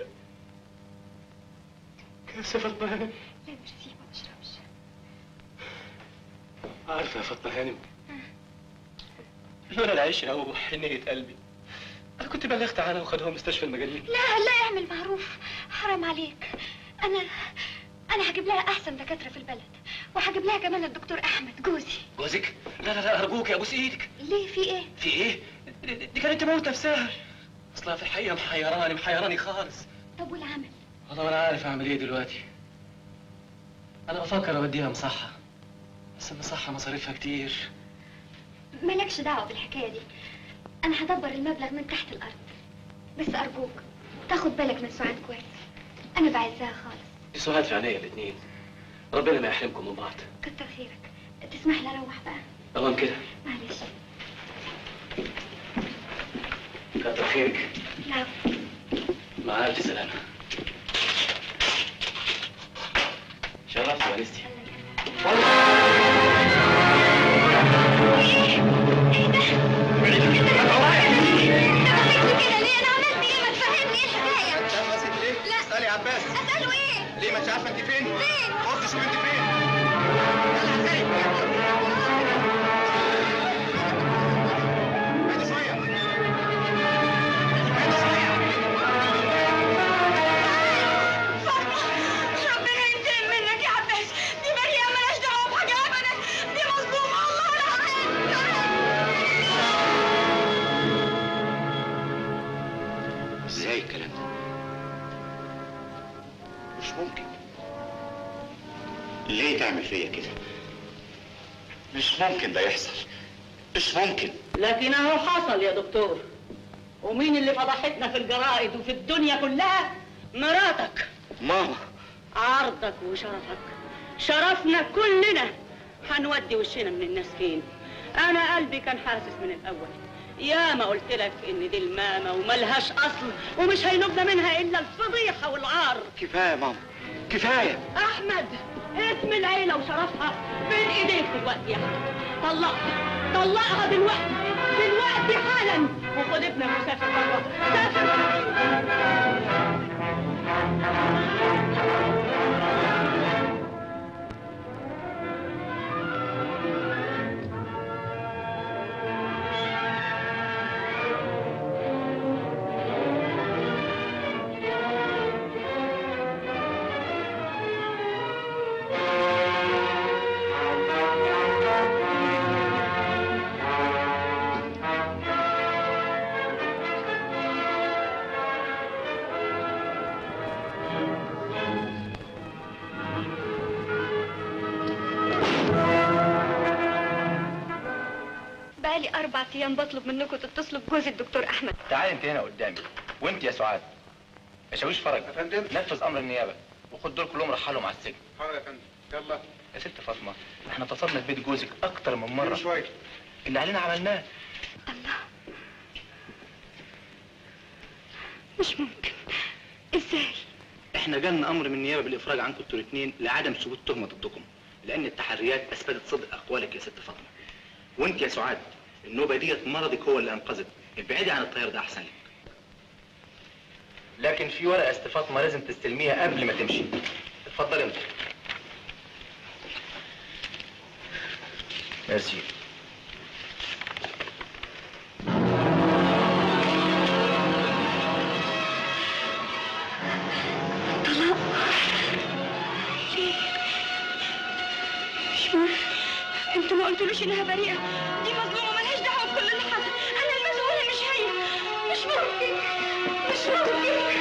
كاسة فاطمة هانم لا ميرسي ما بشربش عارفة يا فاطمة هانم لولا العشرة وحنية قلبي أنا كنت بلغت عنها وخدوها مستشفى المجانين لا لا اعمل معروف حرام عليك انا انا هجيب لها احسن دكاتره في البلد وهجيب لها كمان الدكتور احمد جوزي جوزك؟ لا لا لا أرجوك يا أبوس إيدك ليه في ايه في إيه؟ دي- دي كانت تموت نفسها أصلها في الحقيقة محيراني محيراني خالص طب والعمل والله ما أنا عارف أعمل إيه دلوقتي أنا بفكر أوديها مصحة بس المصحة مصاريفها كتير مالكش دعوه بالحكايه دي انا هدبر المبلغ من تحت الارض بس ارجوك تاخد بالك من سعاد كويس انا بعزها خالص دي سؤال في عينيا الاتنين ربنا ما يحرمكم من بعض كتر خيرك تسمح لي اروح بقى تمام كده معلش كتر خيرك لا مع ألف سلامة شرفت ونستي كده ليه انا عملت ايه ما تفهمني ايه الحكايه انت عارفه يا ست ليه؟ لا. اسالي عباس اساله ايه ليه ما انت عارفه انت فين؟ فين؟ قصدي شوف انت فين؟ بعد شويه بعد شويه ربنا ينتقم منك يا عباس دي مريم مالهاش دعوه بحاجه ابدا دي مظلومه الله ازاي الكلام ده؟ مش ممكن ليه تعمل فيا كده؟ مش ممكن ده يحصل مش ممكن لكن اهو حصل يا دكتور ومين اللي فضحتنا في الجرائد وفي الدنيا كلها مراتك ماما عرضك وشرفك شرفنا كلنا هنودي وشنا من الناس فين انا قلبي كان حاسس من الاول يا ما قلت لك ان دي المامة وملهاش اصل ومش هينبنا منها الا الفضيحة والعار كفايه يا ماما كفايه احمد اسم العيلة وشرفها بين ايديك دلوقتي يا احمد طلقها طلقها دلوقتي دلوقتي حالا وخد ابنك وسافر بره سافر بقالي اربع ايام بطلب منكم تتصلوا بجوز الدكتور احمد تعالي انت هنا قدامي وانت يا سعاد يا شاويش فرج يا فندم نفذ امر النيابه وخد دول كلهم رحلهم على السجن حاضر يا فندم يلا يا ست فاطمه احنا اتصلنا ببيت جوزك اكتر من مره شويه اللي علينا عملناه الله مش ممكن ازاي احنا جالنا امر من النيابه بالافراج عنكم انتوا الاثنين لعدم ثبوت تهمه ضدكم لان التحريات اثبتت صدق اقوالك يا ست فاطمه وانت يا سعاد النوبه ديت مرضك هو اللي انقذك ابعدي عن الطيار ده احسن لك لكن في ورقه يا ست فاطمه لازم تستلميها قبل ما تمشي اتفضل انت ميرسي طلاق ليه مش مهم انتوا ما قلتلوش انها بريئه دي مظلومه ملهاش دعوه بكل اللي حصل انا المسؤوله مش هي مش ممكن مش ممكن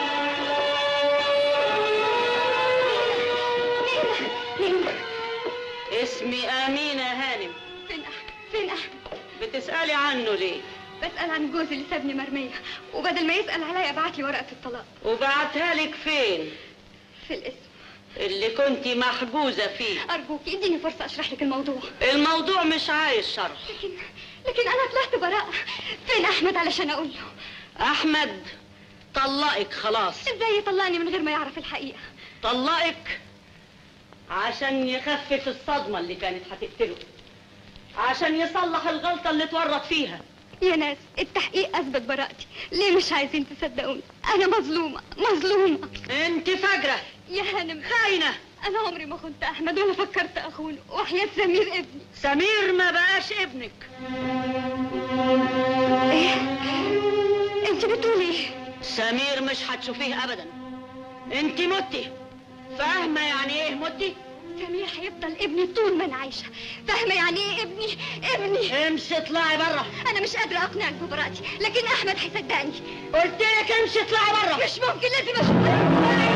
مين مين اسمي أمينة هانم فين احمد فين احمد بتسألي عنه ليه؟ بسال عن جوزي اللي سابني مرميه وبدل ما يسال عليا بعت لي ورقه الطلاق وبعتها لك فين؟ في الاسم اللي كنت محجوزة فيه ارجوك اديني فرصه اشرح لك الموضوع الموضوع مش عايز شرح لكن لكن انا طلعت براءه فين احمد علشان اقول له أحمد طلقك خلاص ازاي يطلقني من غير ما يعرف الحقيقه طلقك عشان يخفف الصدمة اللي كانت هتقتله عشان يصلح الغلطة اللي اتورط فيها يا ناس التحقيق اثبت براءتي ليه مش عايزين تصدقوني انا مظلومه مظلومه انت فجرة يا هانم خاينة انا عمري ما كنت احمد ولا فكرت اخونه وحياه سمير ابني سمير ما بقاش ابنك ايه انت بتقولي ايه سمير مش هتشوفيه ابدا انت متي فاهمة يعني ايه متي؟ سمير هيفضل ابني طول ما انا عايشه فاهمه يعني ايه ابني ابني امشي اطلعي بره انا مش قادره اقنعك ببراءتي لكن احمد هيصدقني قلت لك امشي اطلعي بره مش ممكن لازم اشوف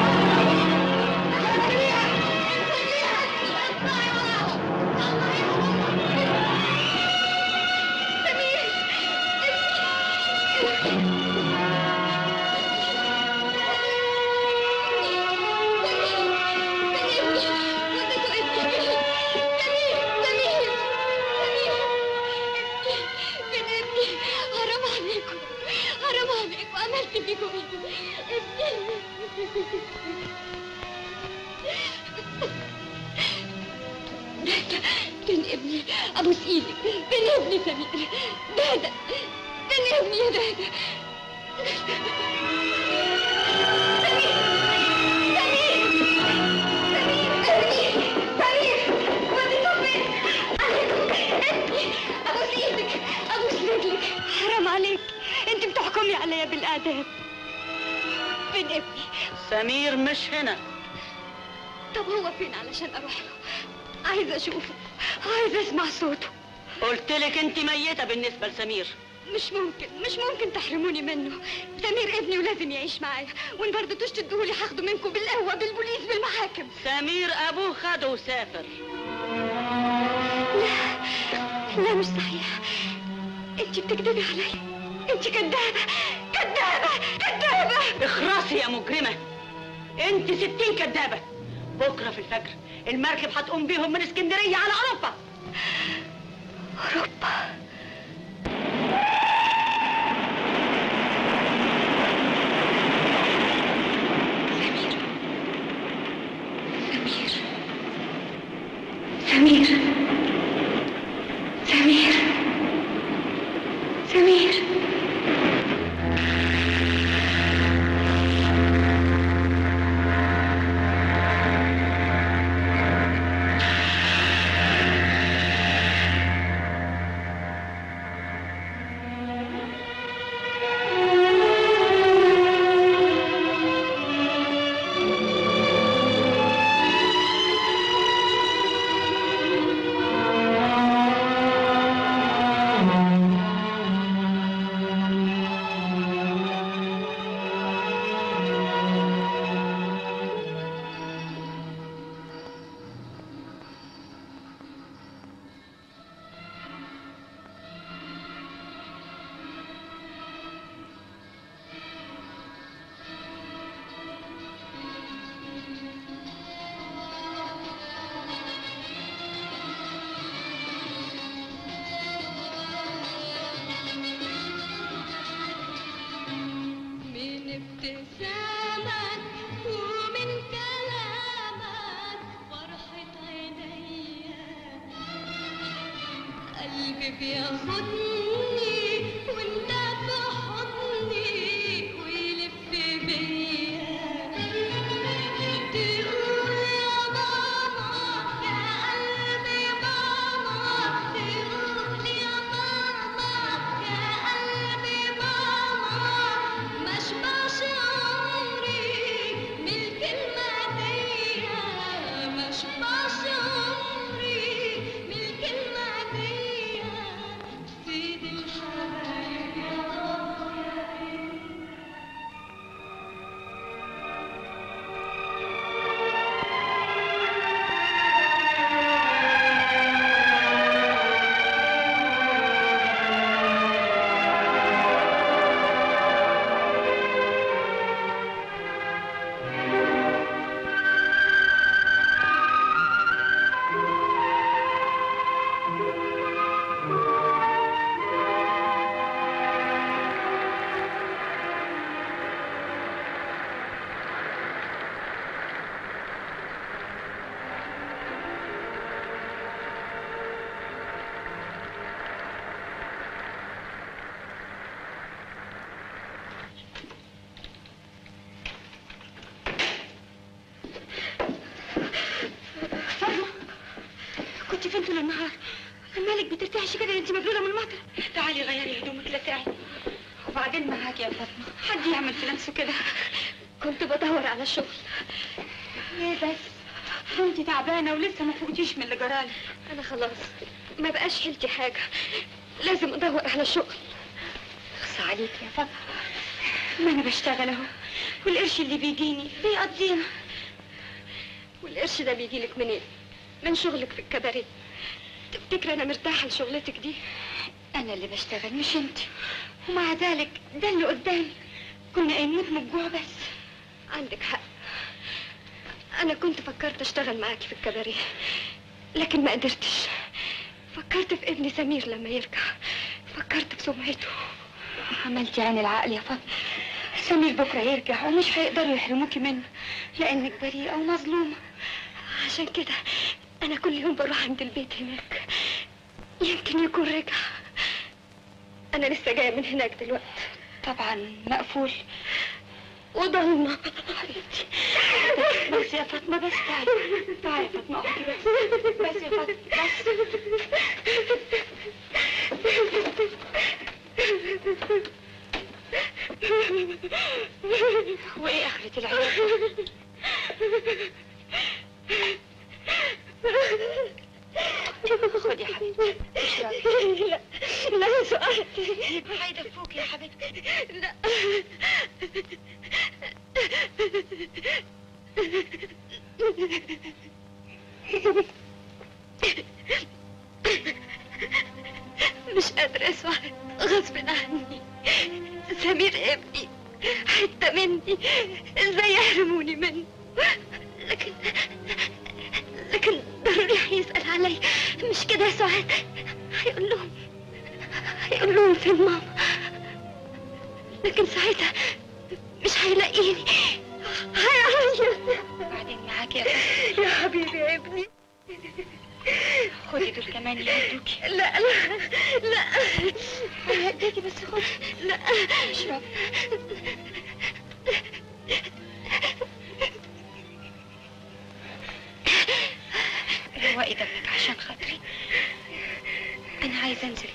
حرام عليكم حرام عليكم عملت فيكم ايه فين ابني ابوس ايدك فين ابني سمير دادا فين ابني يا دادا حرام عليك انت بتحكمي عليا بالاعدام فين ابني سمير مش هنا طب هو فين علشان اروح له عايزه اشوفه عايزه اسمع صوته قلت لك انت ميتة بالنسبة لسمير مش ممكن مش ممكن تحرموني منه سمير ابني ولازم يعيش معايا وان برضه تشتدوه هاخده منكم بالقوه بالبوليس بالمحاكم سمير ابوه خده وسافر لا لا مش صحيح انت بتكذبي عليا انت كدابه كدابه كدابه اخرسي يا مجرمة انت ستين كدابة بكرة في الفجر المركب هتقوم بيهم من اسكندرية على اوروبا اوروبا سمير سمير سمير قلبي بياخدني وانت في حضني ويلف بيا تقول يا ماما يا قلبي ماما تقول يا ماما يا قلبي ماما ما اشبعش عمري من الكلمة دي ما اشبعش عمري من الكلمة دي سيد الحبايب يا رب يا فاطمة كنت فين طول النهار؟ مالك بترتاحش كده انت مبلولة من المطر تعالي غيري هدومك لا تعي وبعدين معاك يا فاطمة حد يعمل في نفسه كده كنت بدور على شغل ايه بس انت تعبانة ولسه ما فوقتيش من اللي جرالي انا خلاص ما بقاش حيلتي حاجة لازم ادور على شغل اخصى عليك يا فاطمة ما انا بشتغل اهو والقرش اللي بيجيني بيقضينا والقرش ده بيجيلك منين؟ من شغلك في الكباريه تفتكر انا مرتاحه لشغلتك دي؟ انا اللي بشتغل مش انت ومع ذلك ده اللي قدامي كنا نموت من الجوع بس عندك حق انا كنت فكرت اشتغل معاكي في الكباريه لكن ما قدرتش فكرت في ابني سمير لما يرجع فكرت في سمعته عملتي عين العقل يا فاطمه سمير بكره يرجع ومش هيقدروا يحرموكي منه لانك بريئه ومظلومه عشان كده انا كل يوم بروح عند البيت هناك يمكن يكون رجع انا لسه جايه من هناك دلوقتي طبعا مقفول وضلمه حبيبتي بس يا فاطمه بس تعالي تعالي يا فاطمه اقعدي بس بس يا فاطمه بس وايه اخرة العيال خدي يا حبيبتي اشربي لا لا يا سؤال هيدفوك يا حبيبتي لا مش قادرة يا سؤال غصب عني سمير ابني حتة مني ازاي يحرموني منه لكن لكن ضروري هيسأل علي مش كده يا سعاد هيقول لهم هيقول لهم فين ماما لكن ساعتها مش هيلاقيني هيعيط بعدين معاك يا بابا يا حبيبي يا ابني خدي دول كمان يهدوكي لا لا لا هيهديكي بس خدي لا اشرب روقي دمك عشان خاطري انا عايزه انزل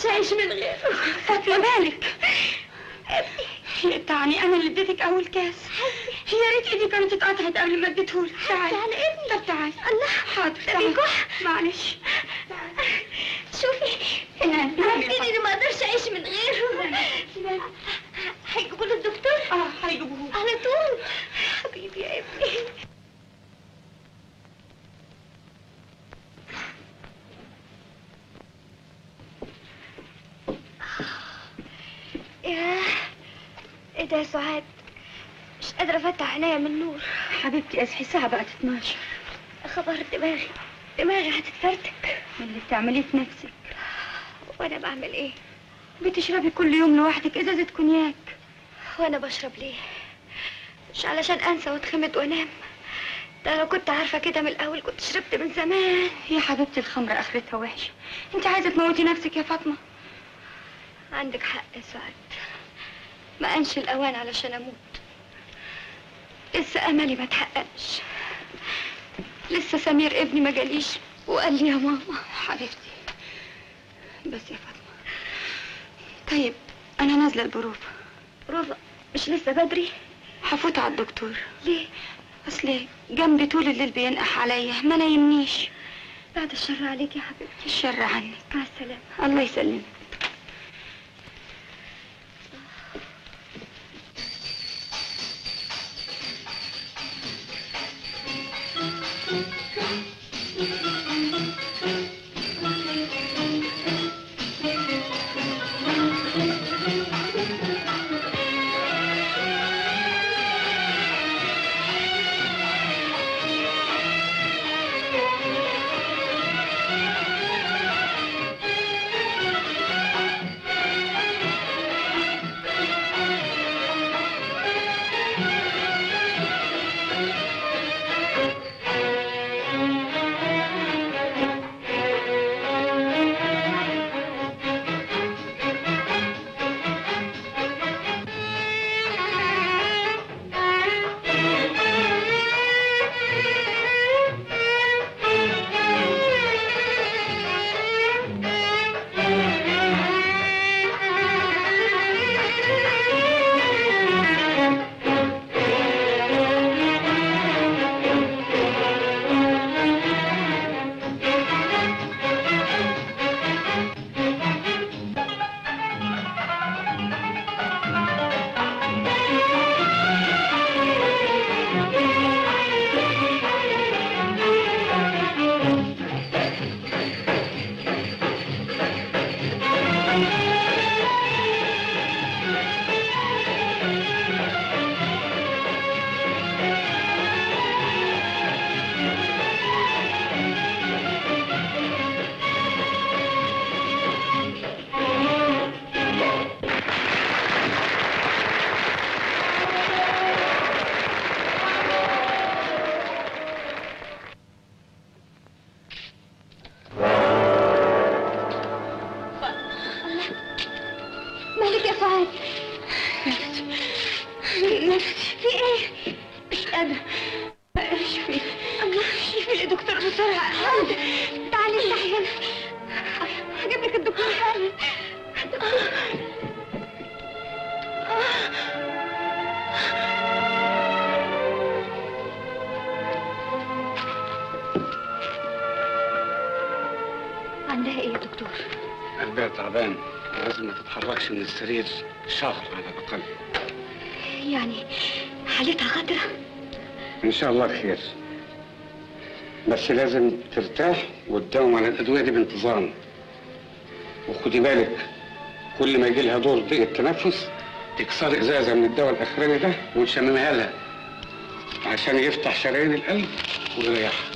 اقدرش اعيش من غيره فاطمة مالك تعني انا اللي اديتك اول كاس يا ريت ايدي كانت اتقطعت قبل ما اديتهولك تعالي على ابني طب تعالي الله حاضر ده تعالي. بيكح. معلش شوفي نعم. عرفتيني اني ما اقدرش اعيش من غيره هيجيبوا له الدكتور اه هيجيبوه على طول حبيبي يا ابني ياه ايه ده يا سعاد مش قادرة افتح عينيا من النور حبيبتي اصحي الساعة بقت 12 خبر دماغي دماغي هتتفرتك من اللي بتعمليه في نفسك وانا بعمل ايه بتشربي كل يوم لوحدك ازازة كونياك وانا بشرب ليه مش علشان انسى واتخمد وانام ده لو كنت عارفة كده من الاول كنت شربت من زمان يا حبيبتي الخمر اخرتها وحشة انت عايزة تموتي نفسك يا فاطمة عندك حق يا سعاد ما انش الاوان علشان اموت لسه املي ما تحققش لسه سمير ابني ما جاليش وقال لي يا ماما حبيبتي بس يا فاطمة طيب انا نازلة البروفة روضة مش لسه بدري هفوت على الدكتور ليه اصل جنبي طول الليل بينقح عليا ما نايمنيش بعد الشر عليك يا حبيبتي الشر عنك مع السلامة الله يسلمك مالك يا سعاد نفسي في ايه مش قادرة ايش في الله شوفي لي دكتور بسرعة تعالي افتحي هنا هجيب لك الدكتور حالا عندها ايه يا دكتور؟ قلبها تعبان لازم ما تتحركش من السرير شهر على الأقل يعني حالتها خطرة إن شاء الله خير بس لازم ترتاح وتداوم على الأدوية دي بانتظام وخدي بالك كل ما يجي لها دور ضيق التنفس تكسري ازازه من الدواء الاخراني ده وتشممها لها عشان يفتح شرايين القلب ويريحها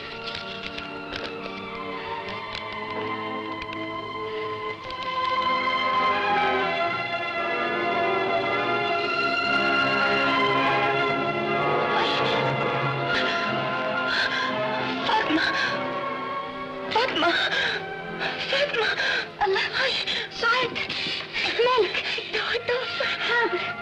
فاطمة فاطمة فاطمة الله هاي سعاد مالك الدواء الدواء حاضر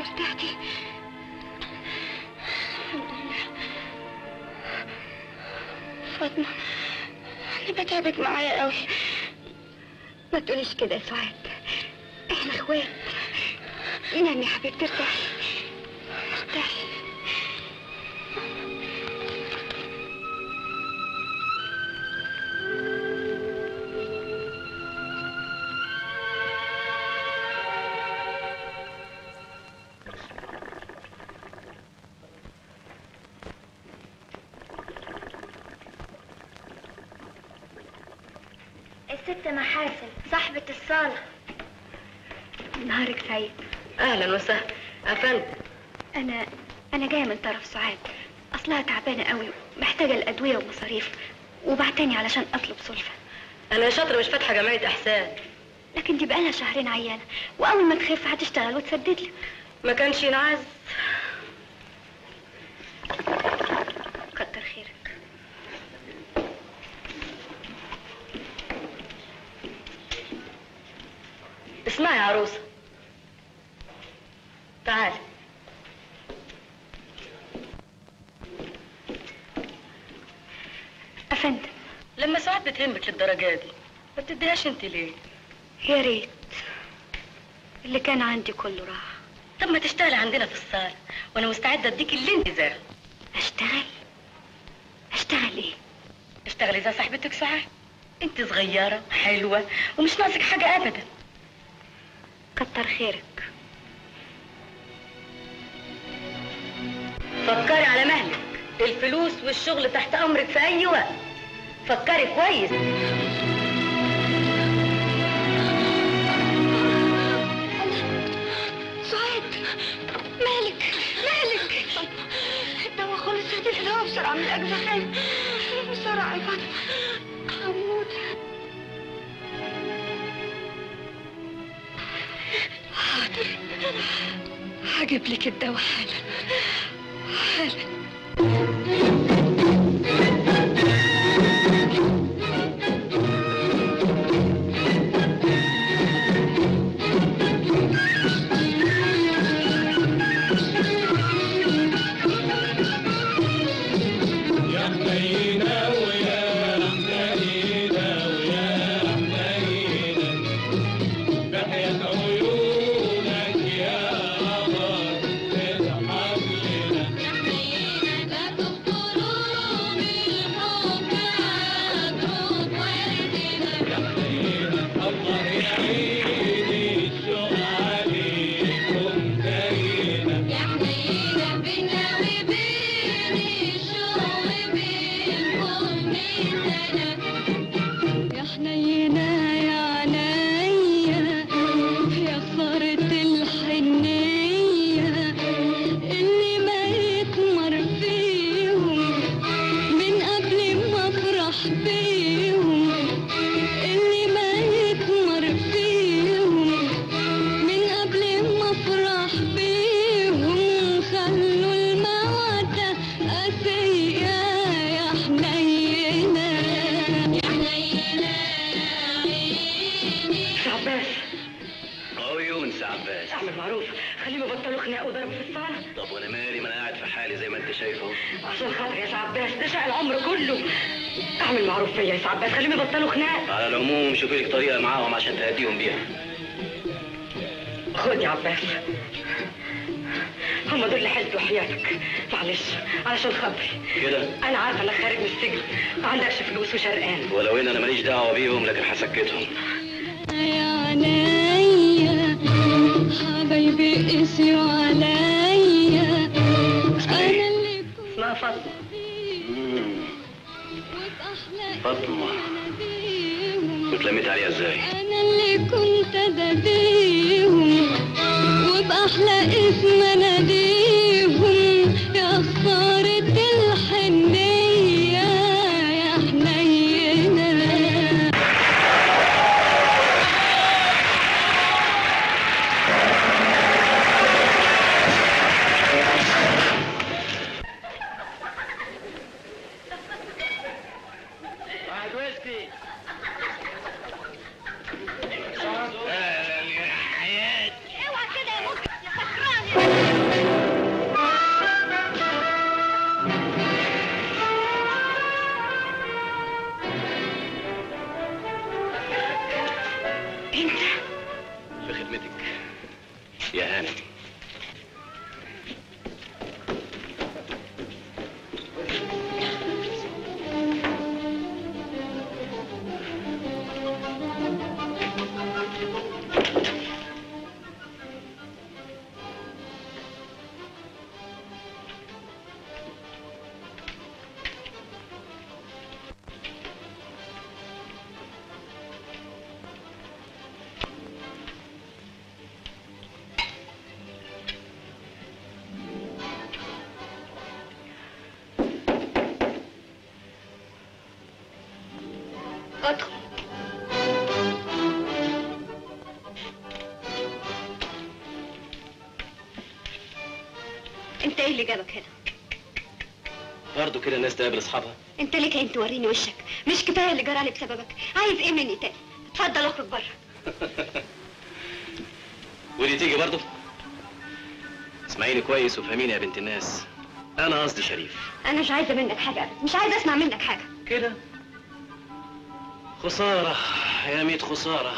ارتحتي الحمد لله فاطمة أنا بتعبك معايا قوي ما تقوليش كده يا سعاد احنا اخوات نام يا حبيبتي ارتاحي ارتاحي الست محاسن صاحبة الصالة نهارك سعيد اهلا وسهلا افندم انا انا جايه من طرف سعاد اصلها تعبانه قوي محتاجه الادويه ومصاريف وبعتني علشان اطلب سلفه انا يا شاطره مش فاتحه جمعيه احسان لكن دي بقالها شهرين عيانه واول ما تخف هتشتغل وتسدد لي ما كانش ينعز كتر خيرك اسمعي يا عروسه تعالي افندم لما ساعات بتهمك للدرجه دي ما بتديهاش انت ليه يا ريت اللي كان عندي كله راح طب ما تشتغلي عندنا في الصاله وانا مستعده اديك اللي انت عايزاه اشتغل اشتغل ايه اشتغلي زي صاحبتك ساعات انت صغيره حلوه ومش ناقصك حاجه ابدا كتر خيرك فكري على مهلك الفلوس والشغل تحت امرك في اي وقت فكري كويس سعاد مالك مالك الدواء خلص هاتي الدواء بسرعة من الأجزخان بسرعة يا فاطمة هموت حاضر هجيب لك الدواء حالا حالا يا حنينة ويا حنينة ويا حنينة بحياة عيونك يا قمر تضحك لنا يا حنينة لا تفطروا بالحب عدود وردنا يا حنينة الله يعيني الشوق عليكم دايما يا حنينة بينا وبين الشوق بينكم مثلا يا حنينة يا عينيا يا خسارة الحنية اللي ما يتمر فيهم من قبل ما افرح بيهم اللي ما يتمر فيهم من قبل ما افرح بيهم خلوا المودة قاسية يا حنينة يا حنينة عباس عيون عباس اعمل معروف خليهم يبطلوا خناق وضرب في الصاله طب وانا مالي ما انا قاعد في حالي زي ما انت شايفه عشان خاطر يا عباس ده شقى العمر كله اعمل معروف فيا يا عباس خليهم يبطلوا خناق على العموم شوفي لك طريقه معاهم عشان تهديهم بيها خد يا عباس هم دول اللي حلتوا حياتك معلش علشان خاطري كده انا عارفه انك خارج من السجن ما عندكش فلوس وشرقان ولو ان انا ماليش دعوه بيهم لكن هسكتهم يا عينيا حبايبي قسيوا عليا انا اللي اسمها فاطمه فاطمه واتلميت عليها ازاي انا اللي كنت اداديهم وباحلى اسم اناديهم يا خسارة الحنية يا حنينة واحد ويسكي اوعى كده يا مخ يا سكران خدهم انت ايه اللي جابك هنا برضه كده الناس تقابل اصحابها انت ليك عين توريني وشك مش كفايه اللي جرالي بسببك عايز ايه مني تاني اتفضل اخرج بره ودي تيجي برضه اسمعيني كويس وفهميني يا بنت الناس انا قصدي شريف انا مش عايزه منك حاجه أبدا. مش عايزه اسمع منك حاجه كده خسارة يا ميت خسارة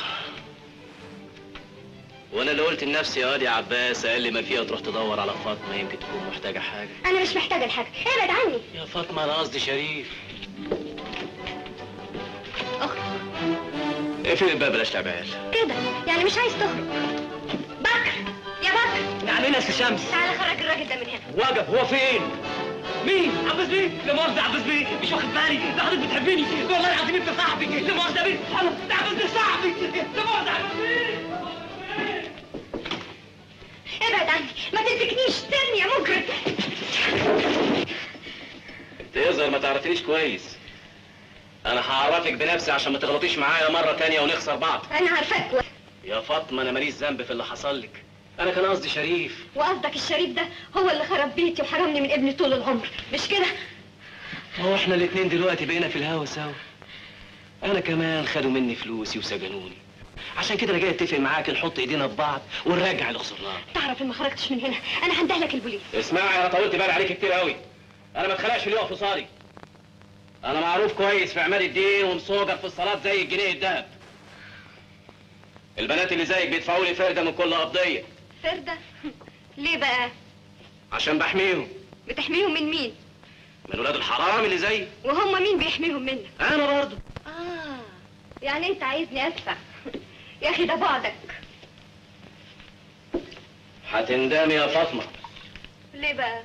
وانا اللي قلت لنفسي يا واد يا عباس اقل ما فيها تروح تدور على فاطمة يمكن تكون محتاجة حاجة انا مش محتاجه لحاجه ابعد عني يا فاطمة انا قصدي شريف اخرج اقفل الباب بلاش تعبان كده يعني مش عايز تخرج بكر يا بكر نعم يا شمس تعالى خرج الراجل ده من هنا وقف هو فين؟ مين؟ عباس بيه؟ لا مؤاخذة عباس بيه مش واخد بالي ده حضرتك بتحبني والله العظيم انت صاحبي لا مؤاخذة بيه انا ده عباس بيه صاحبي لا مؤاخذة عباس بيه ابعد عني ما تمسكنيش سيبني يا مجرم انت يظهر ما تعرفنيش كويس انا هعرفك بنفسي عشان ما تغلطيش معايا مرة تانية ونخسر بعض انا عارفاك كويس يا فاطمة انا ماليش ذنب في اللي حصل لك انا كان قصدي شريف وقصدك الشريف ده هو اللي خرب بيتي وحرمني من ابني طول العمر مش كده هو احنا الاتنين دلوقتي بقينا في الهوا سوا انا كمان خدوا مني فلوسي وسجنوني عشان كده انا جاي اتفق معاك نحط ايدينا في بعض ونرجع اللي خسرناه تعرف ان ما خرجتش من هنا انا هندهلك البوليس اسمعي انا طولت بالي عليك كتير قوي انا ما اتخلقش اللي يقف قصادي انا معروف كويس في عماد الدين ومصوجك في الصلاه زي الجنيه الذهب البنات اللي زيك بيدفعوا لي فرده من كل قضيه فردة ليه بقى عشان بحميهم بتحميهم من مين من ولاد الحرام اللي زيي وهم مين بيحميهم منك انا برضه اه يعني انت عايزني ادفع يا اخي ده بعدك هتندمي يا فاطمه ليه بقى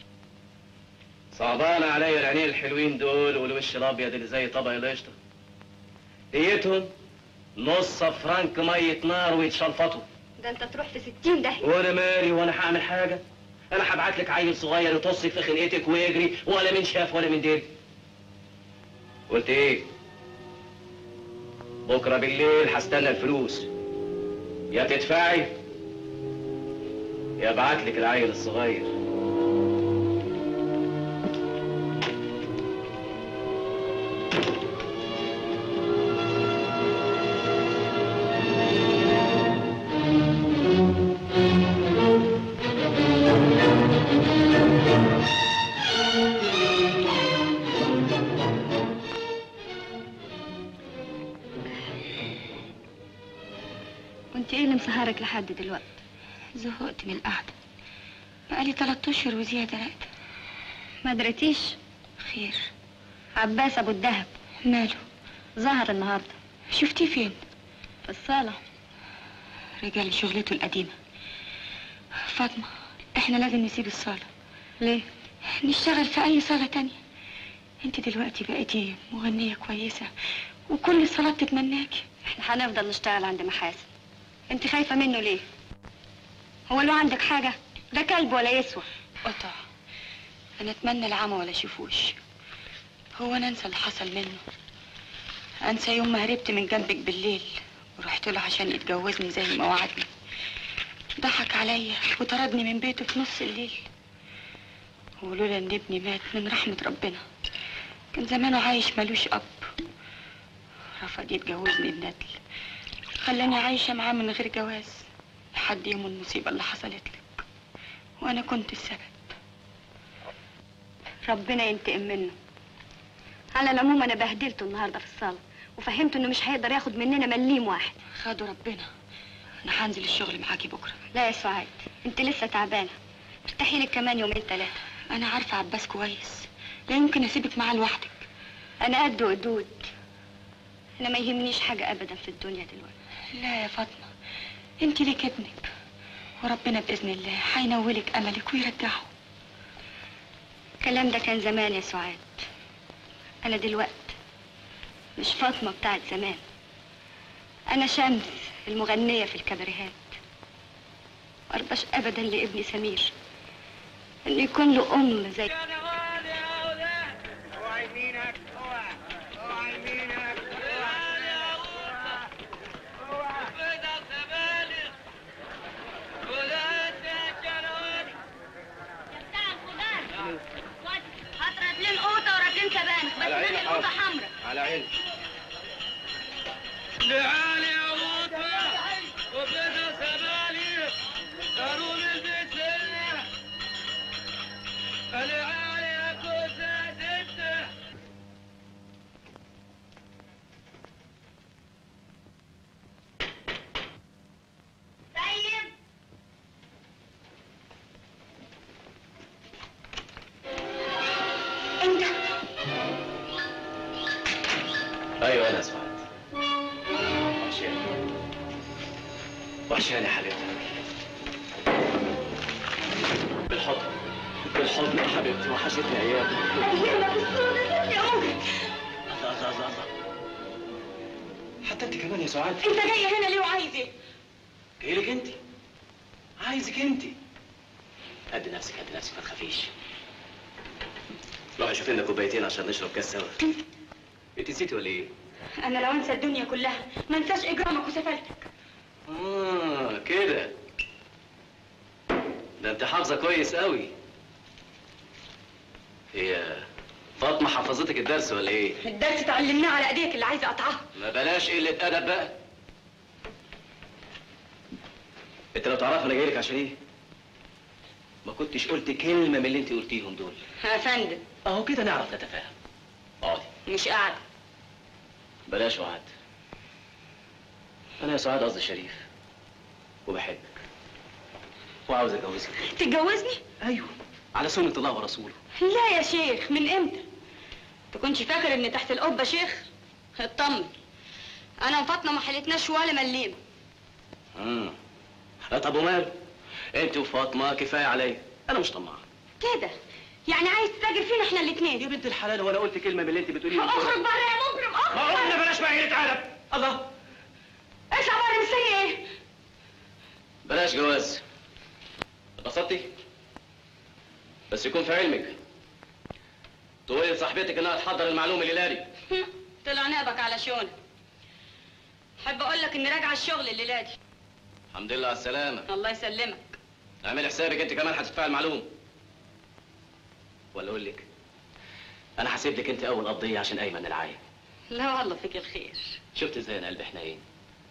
صعبان عليا العينين الحلوين دول والوش الابيض اللي زي طبق القشطه ديتهم نص فرنك ميه نار ويتشلفطوا ده انت تروح في ستين داهية وانا مالي وانا هعمل حاجه انا هبعت لك عيل صغير يطص في خنقتك ويجري ولا من شاف ولا من دري قلت ايه بكره بالليل هستنى الفلوس يا تدفعي يا ابعت لك العيل الصغير وانت ايه اللي مسهرك لحد دلوقتي زهقت من القعده بقالي تلات اشهر وزياده راقده ما دريتيش خير عباس ابو الدهب ماله ظهر النهارده شفتيه فين في الصاله رجال شغلته القديمه فاطمه احنا لازم نسيب الصاله ليه نشتغل في اي صاله تانية انت دلوقتي بقيتي مغنيه كويسه وكل الصالات تتمناكي احنا هنفضل نشتغل عند محاسن انت خايفه منه ليه هو له عندك حاجه ده كلب ولا يسوى قطع انا اتمنى العمى ولا اشوفوش هو انا انسى اللي حصل منه انسى يوم ما هربت من جنبك بالليل ورحت له عشان يتجوزني زي ما وعدني ضحك عليا وطردني من بيته في نص الليل ولولا ان ابني مات من رحمة ربنا كان زمانه عايش ملوش اب رفض يتجوزني بندل خلاني عايشة معاه من غير جواز لحد يوم المصيبة اللي حصلت لك وأنا كنت السبب ربنا ينتقم منه على العموم أنا بهدلته النهاردة في الصالة وفهمته إنه مش هيقدر ياخد مننا مليم واحد خدوا ربنا أنا هنزل الشغل معاكي بكرة لا يا سعاد أنت لسه تعبانة ارتاحي لك كمان يومين ثلاثة أنا عارفة عباس كويس لا يمكن أسيبك معاه لوحدك أنا قد وقدود أنا ما يهمنيش حاجة أبدا في الدنيا دلوقتي لا يا فاطمة أنت ليك ابنك وربنا بإذن الله هينولك أملك ويرجعه الكلام ده كان زمان يا سعاد أنا دلوقتي مش فاطمة بتاعت زمان أنا شمس المغنية في الكباريهات مرضاش أبدا لابني سمير إنه يكون له أم زي اوعى يمينك اوعى اوعى يمينك اوعى وحشاني يا حبيبتي بالحضن بالحضن يا حبيبتي وحشتني ايام ايامك السوداء يا عمري الله الله الله الله حتى انت كمان يا سعاد انت جاي هنا ليه وعايز ايه؟ جاي لك انت عايزك انت قد نفسك قد نفسك ما تخافيش روحي شوفي لنا كوبايتين عشان نشرب كاس سوا انت نسيتي ولا ايه؟ انا لو انسى الدنيا كلها ما انساش اجرامك وسفالتك اه كده ده انت حافظه كويس قوي هي فاطمه حفظتك الدرس ولا ايه؟ الدرس اتعلمناه على ايديك اللي عايزه اقطعها ما بلاش قله ادب بقى انت لو تعرف انا جاي لك عشان ايه ما كنتش قلت كلمه من اللي انت قلتيهم دول يا فندم اهو كده نعرف نتفاهم اقعدي مش قاعده بلاش وعد انا يا سعاد قصدي شريف وبحبك وعاوز اتجوزك تتجوزني؟ ايوه على سنه الله ورسوله لا يا شيخ من امتى؟ تكونش فاكر ان تحت القبه شيخ؟ اطمن انا وفاطمه ما حلتناش ولا مليم امم طب وماله انت وفاطمه كفايه عليا انا مش طماع كده يعني عايز تتاجر فينا احنا الاثنين يا بنت الحلال وانا قلت كلمه من اللي انت بتقوليها اخرج بره يا مجرم ما اخرج قلنا بلاش بقى قله ادب الله اطلع بره مستني ايه؟ بلاش جواز اتبسطتي بس يكون في علمك تقولي لصاحبتك انها تحضر المعلومه الليله دي طلع نابك على شونه احب اقول لك اني راجعه الشغل الليله دي الحمد لله على السلامه الله يسلمك اعملي حسابك انت كمان هتدفعي المعلوم ولا اقول لك انا هسيب لك انت اول قضيه عشان ايمن العايب لا والله فيك الخير شفت ازاي انا قلبي حنين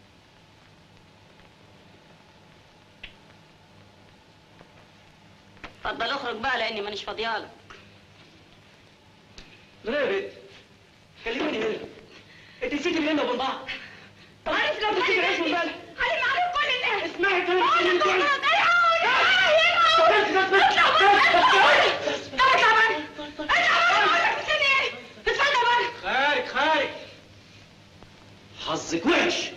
اتفضل اخرج بقى لاني مانيش فاضيالك لا يا بنت كلميني هنا انت نسيتي بيننا وبين بعض عارف لو نسيتي العيش من بالك علي معروف كل الناس اسمعي كلام بقول لك كلام اطلع اطلع اطلع بره اطلع بره مستني ايه؟ اتفضل بره خارج خارج حظك وحش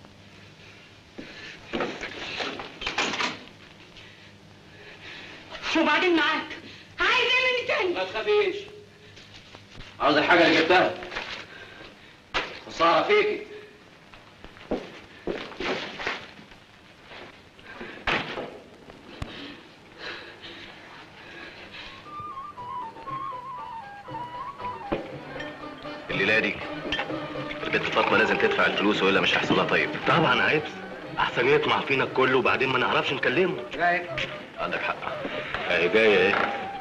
وبعدين معاك عايز ايه مني تاني؟ ما تخافيش عاوز الحاجه اللي جبتها خساره فيكي الليله دي البنت فاطمه لازم تدفع الفلوس والا مش هيحصل لها طيب طبعا عيب احسن يطمع فينا الكل وبعدين ما نعرفش نكلمه عندك حق اهي جايه ايه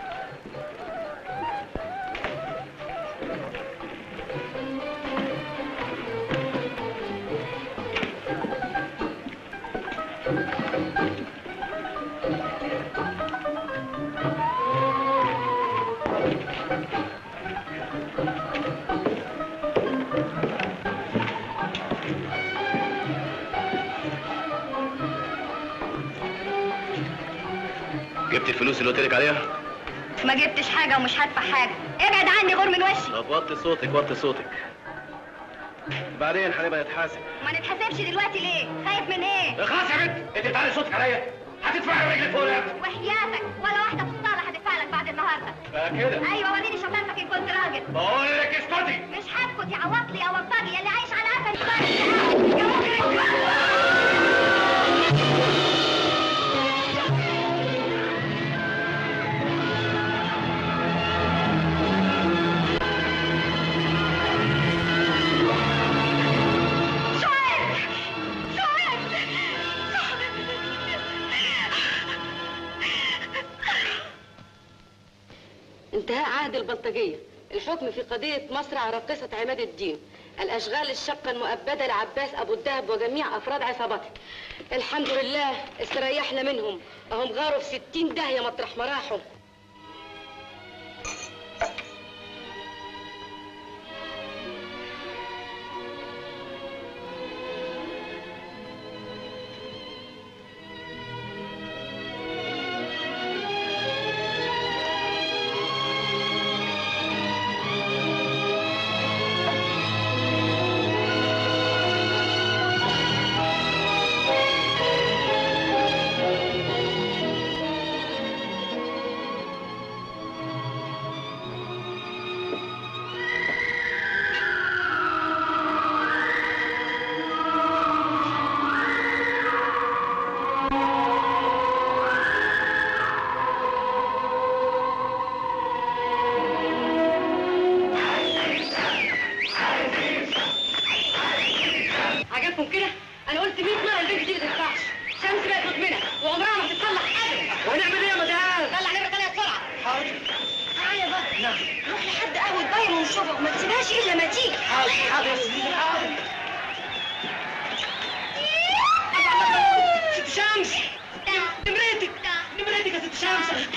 جبت الفلوس اللي قلت لك عليها ما جبتش حاجة ومش هدفع حاجة ابعد عني غور من وشي طب وطي صوتك وطي صوتك بعدين هنبقى نتحاسب ما نتحاسبش دلوقتي ليه خايف من ايه خلاص يا بنت انت بتعلي صوتك عليا هتدفعي رجلك فوق يا وحياتك ولا واحدة في الصالة هتدفع لك بعد النهاردة كده ايوه وريني شطارتك ان كنت راجل بقول لك اسكتي مش هسكت يا عواطلي يا وطاجي يا اللي عايش على قفل الفرق يا مجرم انتهاء عهد البلطجية الحكم في قضية مصرع راقصة عماد الدين الأشغال الشقة المؤبدة لعباس أبو الدهب وجميع أفراد عصابته الحمد لله استريحنا منهم أهم غاروا في ستين داهية مطرح ما راحوا حاضر تعالى يا بابا نعم روح لحد قهوة باير ونشوفها وما تسيبهاش إلا ما تيجي حاضر حاضر يا سيدي حاضر ست شمس نمرتك نمرتك يا ست شمس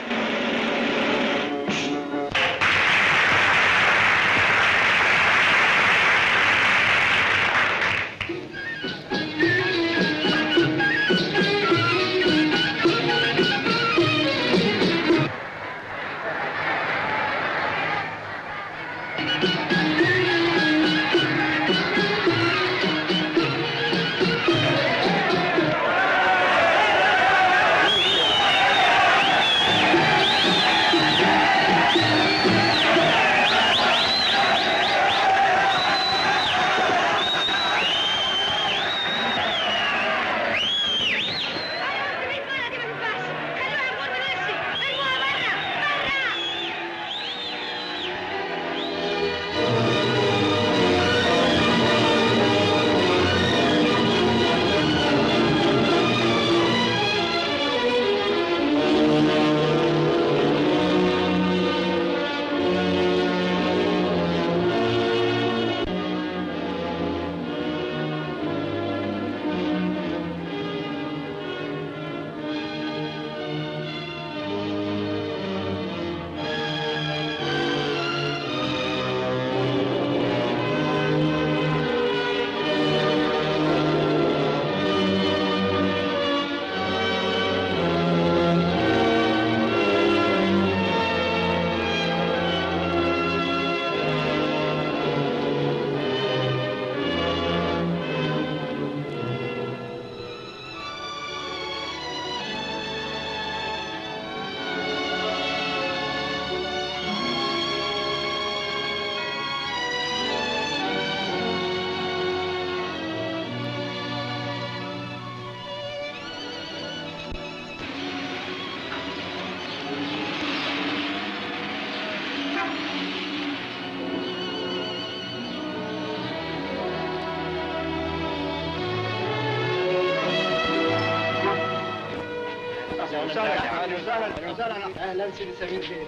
وسهلا اهلا وسهلا اهلا وسهلا اهلا سيدي سمير بيه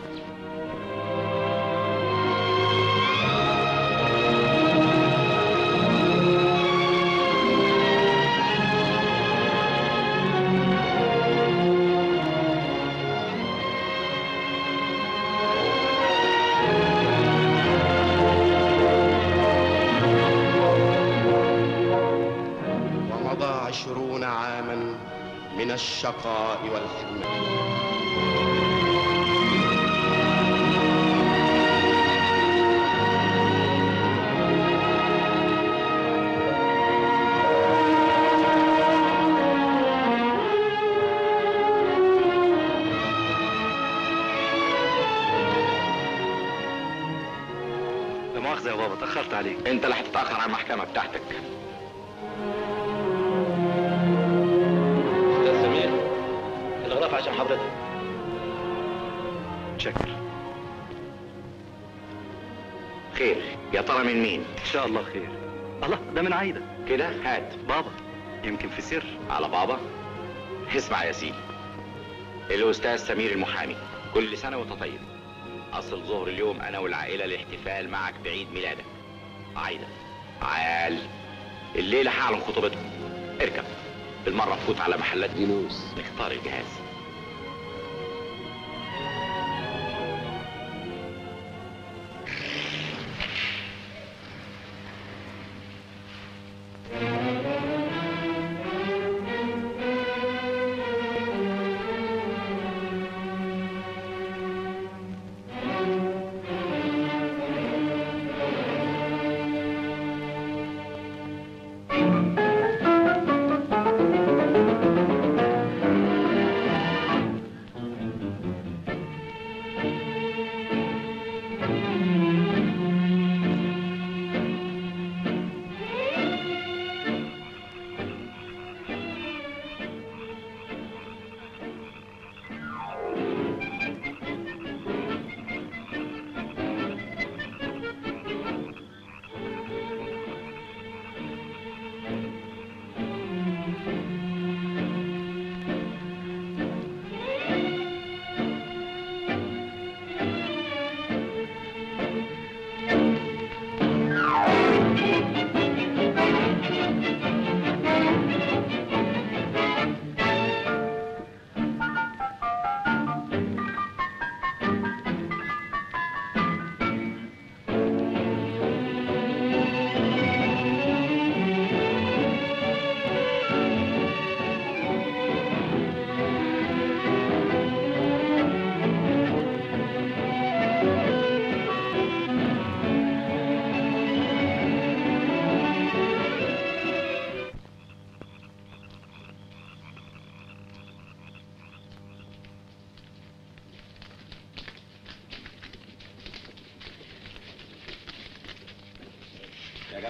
ومضى عشرون عاما من الشقاء والحرمان لا مؤاخذة يا بابا اتأخرت عليك انت اللي هتتأخر على المحكمة بتاعتك أستاذ سمير الغرفة عشان حضرتك شكر خير يا ترى من مين إن شاء الله خير الله ده من عايدة كده هات بابا يمكن في سر على بابا اسمع يا سيدي الأستاذ سمير المحامي كل سنة وانت طيب أصل ظهر اليوم أنا والعائلة الاحتفال معك بعيد ميلادك عايدة عال الليلة هعلن خطوبتكم اركب بالمرة فوت على محلات جلوس نختار الجهاز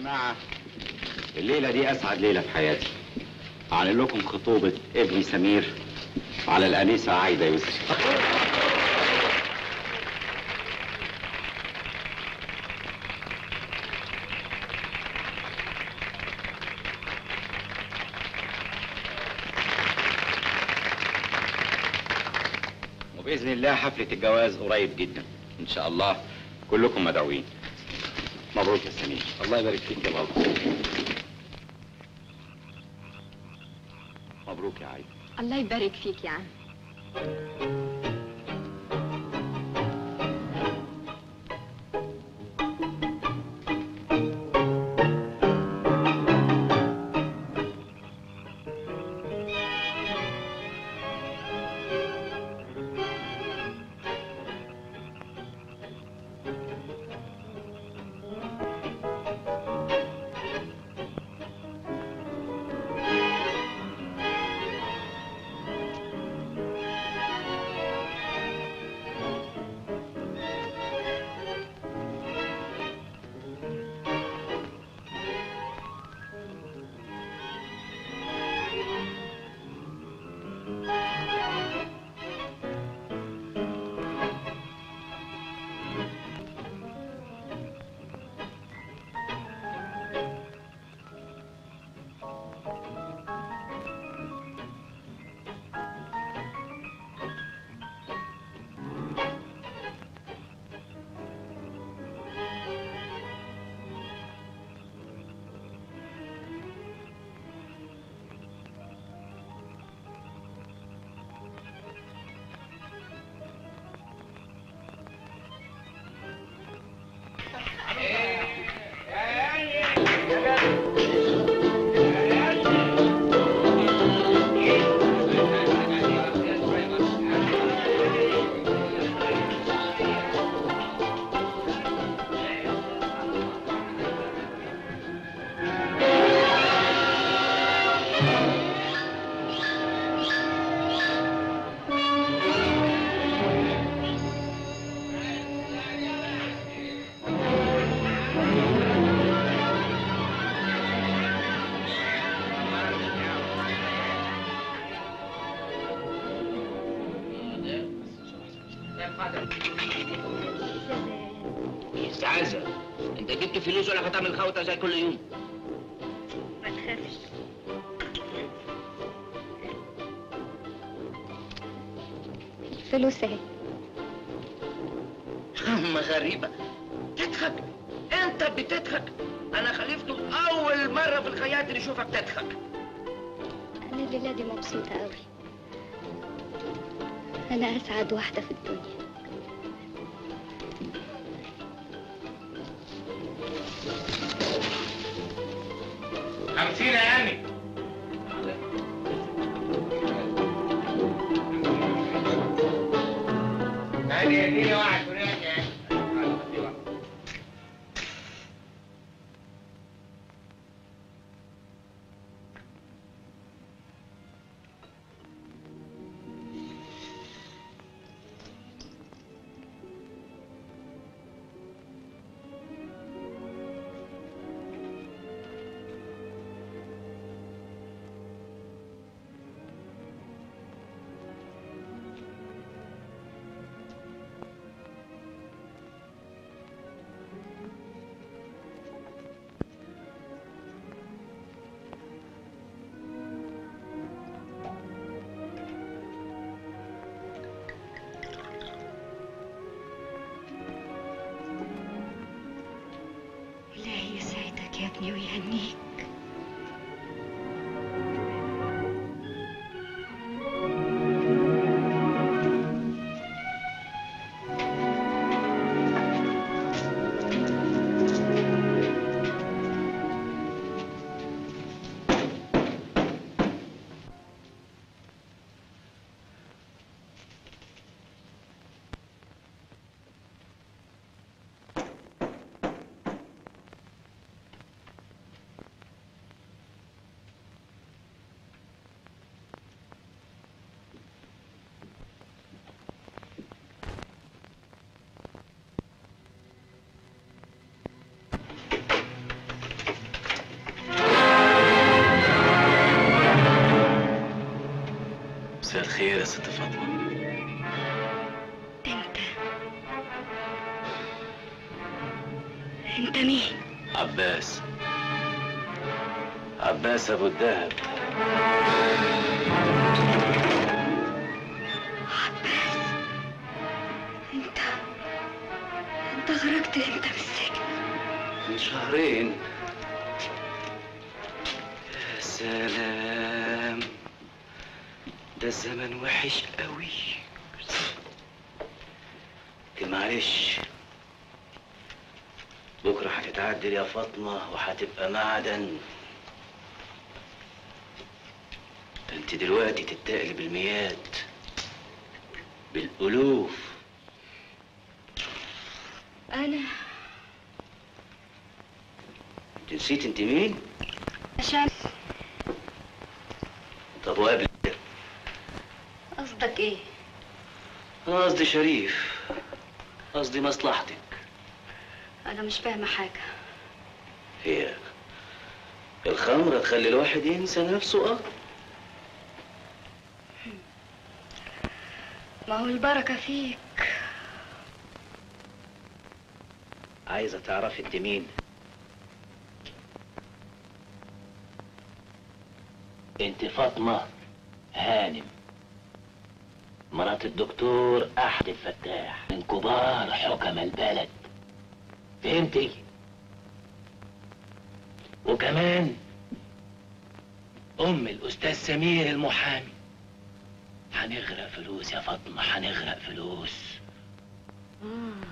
جماعة الليلة دي أسعد ليلة في حياتي أعلن لكم خطوبة ابني سمير على الأنيسة عايدة يوسف وبإذن الله حفلة الجواز قريب جدا إن شاء الله كلكم مدعوين مبروك يا سمير الله يبارك فيك يا بابا مبروك يا عايدة الله يبارك فيك يا عم استعاذة انت جبت فلوس ولا هتعمل خوته زي كل يوم ما تخافش فلوس اهي أما غريبة تضحك انت بتضحك انا خليفته اول مرة في الخيات اللي يشوفك تضحك انا الليله دي مبسوطه قوي انا اسعد واحده في الدنيا خمسين يا عمي هادي اديني واحد هناك يا عمي. الله يسعدك يا ابني ويهنيك خير يا ست فاطمة انت انت مين عباس عباس ابو الدهب انت انت خرجت امتى من السجن من شهرين يا سلام ده الزمن وحش قوي لكن معلش بكرة هتتعدل يا فاطمة وهتبقى معدن ده انت دلوقتي تتقلب بالمئات بالألوف انا انت نسيت انت مين؟ عشان طب وقبل كده قصدك ايه انا قصدي شريف قصدي مصلحتك انا مش فاهمه حاجه هي الخمرة تخلي الواحد ينسى نفسه أكتر ما هو البركه فيك عايزة تعرفي انت مين؟ انت فاطمة هانم مرات الدكتور أحد الفتاح من كبار حكم البلد فهمتي؟ وكمان أم الأستاذ سمير المحامي هنغرق فلوس يا فاطمة هنغرق فلوس آه.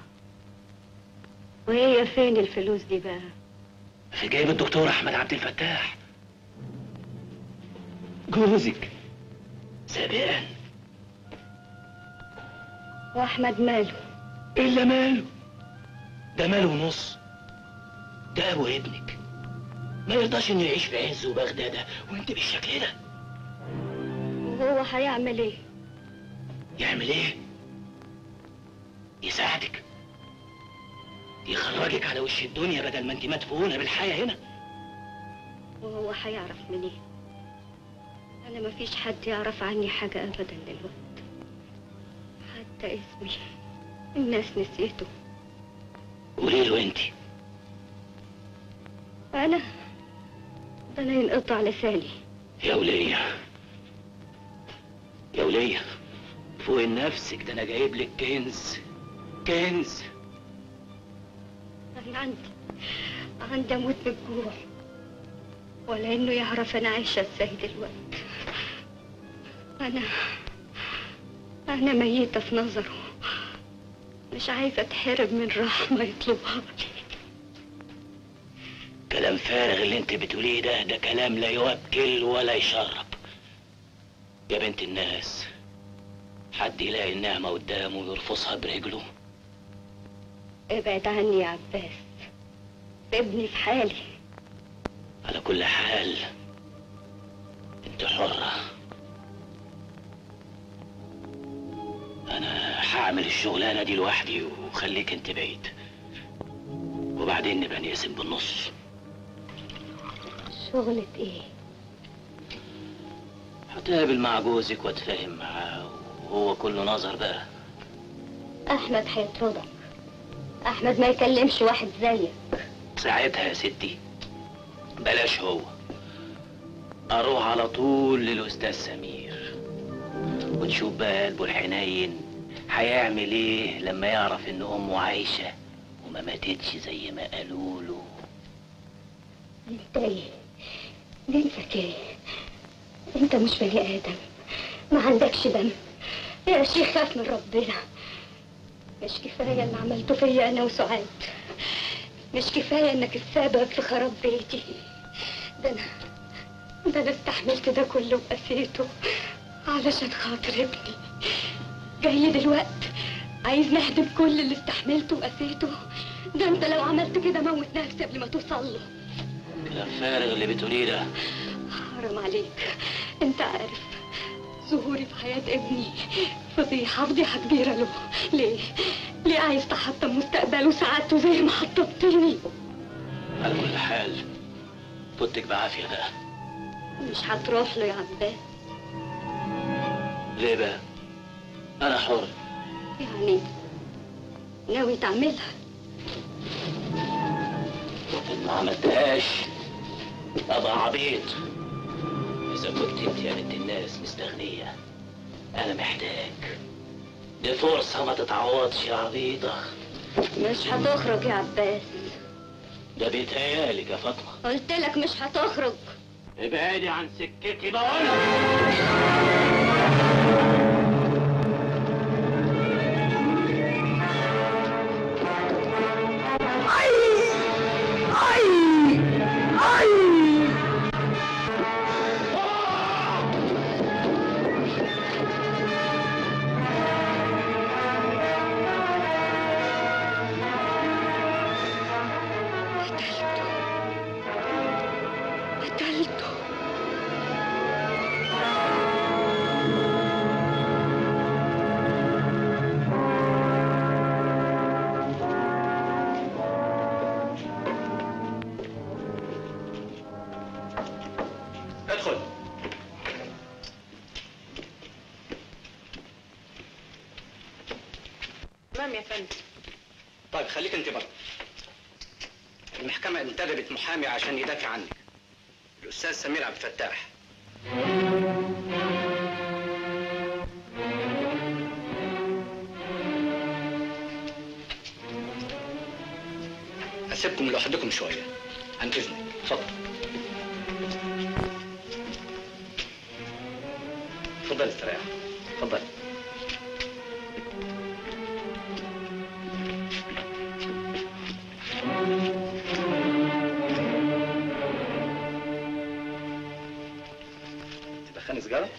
وهي فين الفلوس دي بقى في جيب الدكتور أحمد عبد الفتاح جوزك سابقا واحمد ماله إلا ماله ده ماله ونص ده أبو ابنك ما يرضاش إنه يعيش في عز وبغدادة وأنت بالشكل ده وهو هيعمل ايه يعمل إيه؟ يساعدك يخرجك على وش الدنيا بدل ما أنت مدفونة بالحياة هنا وهو هيعرف منين انا مفيش حد يعرف عني حاجه ابدا دلوقتي حتى اسمي الناس نسيته قولي له أنت انا ده انا ينقطع لساني يا ولية يا ولية فوق نفسك ده أنا جايب لك كنز كنز انا عندي عندي اموت من الجوع ولا انه يعرف انا عايشه ازاي دلوقتي انا انا ميته في نظره مش عايزه اتحرم من رحمه يطلبها لي كلام فارغ اللي انت بتقوليه ده ده كلام لا يوكل ولا يشرب يا بنت الناس حد يلاقي النعمة قدامه ويرفصها برجله ابعد عني يا عباس سيبني في حالي على كل حال انت حرة انا هعمل الشغلانة دي لوحدي وخليك انت بعيد وبعدين نبقى نقسم بالنص شغلة ايه هتقابل مع جوزك واتفاهم معاه وهو كله نظر بقى احمد هيطردك احمد ما يكلمش واحد زيك ساعتها يا ستي بلاش هو اروح على طول للاستاذ سمير وتشوف بقى قلبه الحنين هيعمل ايه لما يعرف ان امه عايشه وما ماتتش زي ما قالوا له انت ايه جنسك ايه انت مش بني ادم ما عندكش دم يا شيخ خاف من ربنا مش كفايه اللي عملته فيا انا وسعاد مش كفايه انك السبب في خراب بيتي ده انا ده انا استحملت ده كله وقسيته علشان خاطر ابني جاي دلوقت عايز نهدم كل اللي استحملته وقسيته ده انت لو عملت كده موت نفسي قبل ما توصل له كلام فارغ اللي بتقوليه ده حرام عليك انت عارف ظهوري في حياة ابني فضيحة فضيحة كبيرة له ليه؟ ليه عايز تحطم مستقبله وسعادته زي ما حطمتني؟ على كل حال فوتك بعافيه ده مش هتروح له يا عباس ليه بقى؟ أنا حر يعني ناوي تعملها إن ما عملتهاش أبقى عبيط إذا كنت أنت يا بنت الناس مستغنية أنا محتاج دي فرصة ما تتعوضش يا عبيطة مش هتخرج يا عباس ده بيتهيألك يا فاطمة قلت لك مش هتخرج ابعدي عن سكتي بقول قتلته ادخل تمام يا فندم طيب خليك انت بره المحكمة انتدبت محامي عشان يدافع عنك الأستاذ سمير عبد الفتاح هسيبكم لوحدكم شوية عن إذنك اتفضل اتفضل استريح اتفضل تدخني سيجارة؟